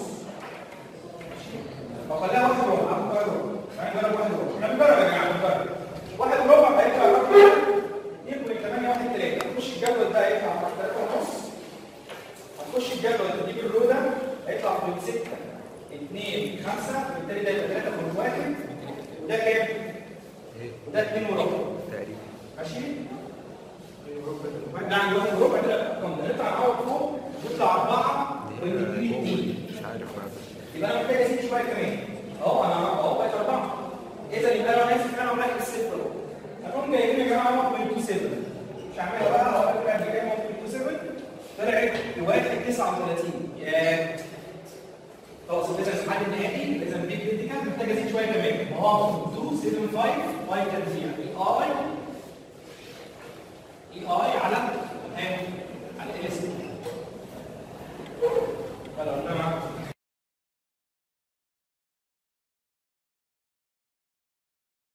او خليها واحد ربع هاخد واحد ربع يعني نجرب واحد ربع احنا بنجرب يا جماعه بنجرب واحد ربع هيطلع الرقم 2.813 نخش الجدول ده هيطلع 3 ونص هتخش الجدول تجيب الرو ده هيطلع من 6 2 5 بالتالي ده يبقى 3 من 1 وده كام؟ وده 2 وربع تقريبا ماشي؟ ده عندي واحد وربع ده الارقام ده نطلع نعوض فوق يطلع 4 2 مش عارف بقى يبقى انا محتاج ازيد شويه كمان اهو انا اهو بقت 4 اذا يبقى انا ناسف انا ورايح الصفر اهو هتقوم جايبين يا جماعه 1.27 مش هعملها بقى هقول لك قد كام 1.27 طلعت لواحد 39 ياه خلاص اذا الحل النهائي اذا بيج دي كانت محتاجه ازيد شويه كمان ما هو 275 واي تربيع اي اي اي على كام؟ على ال اس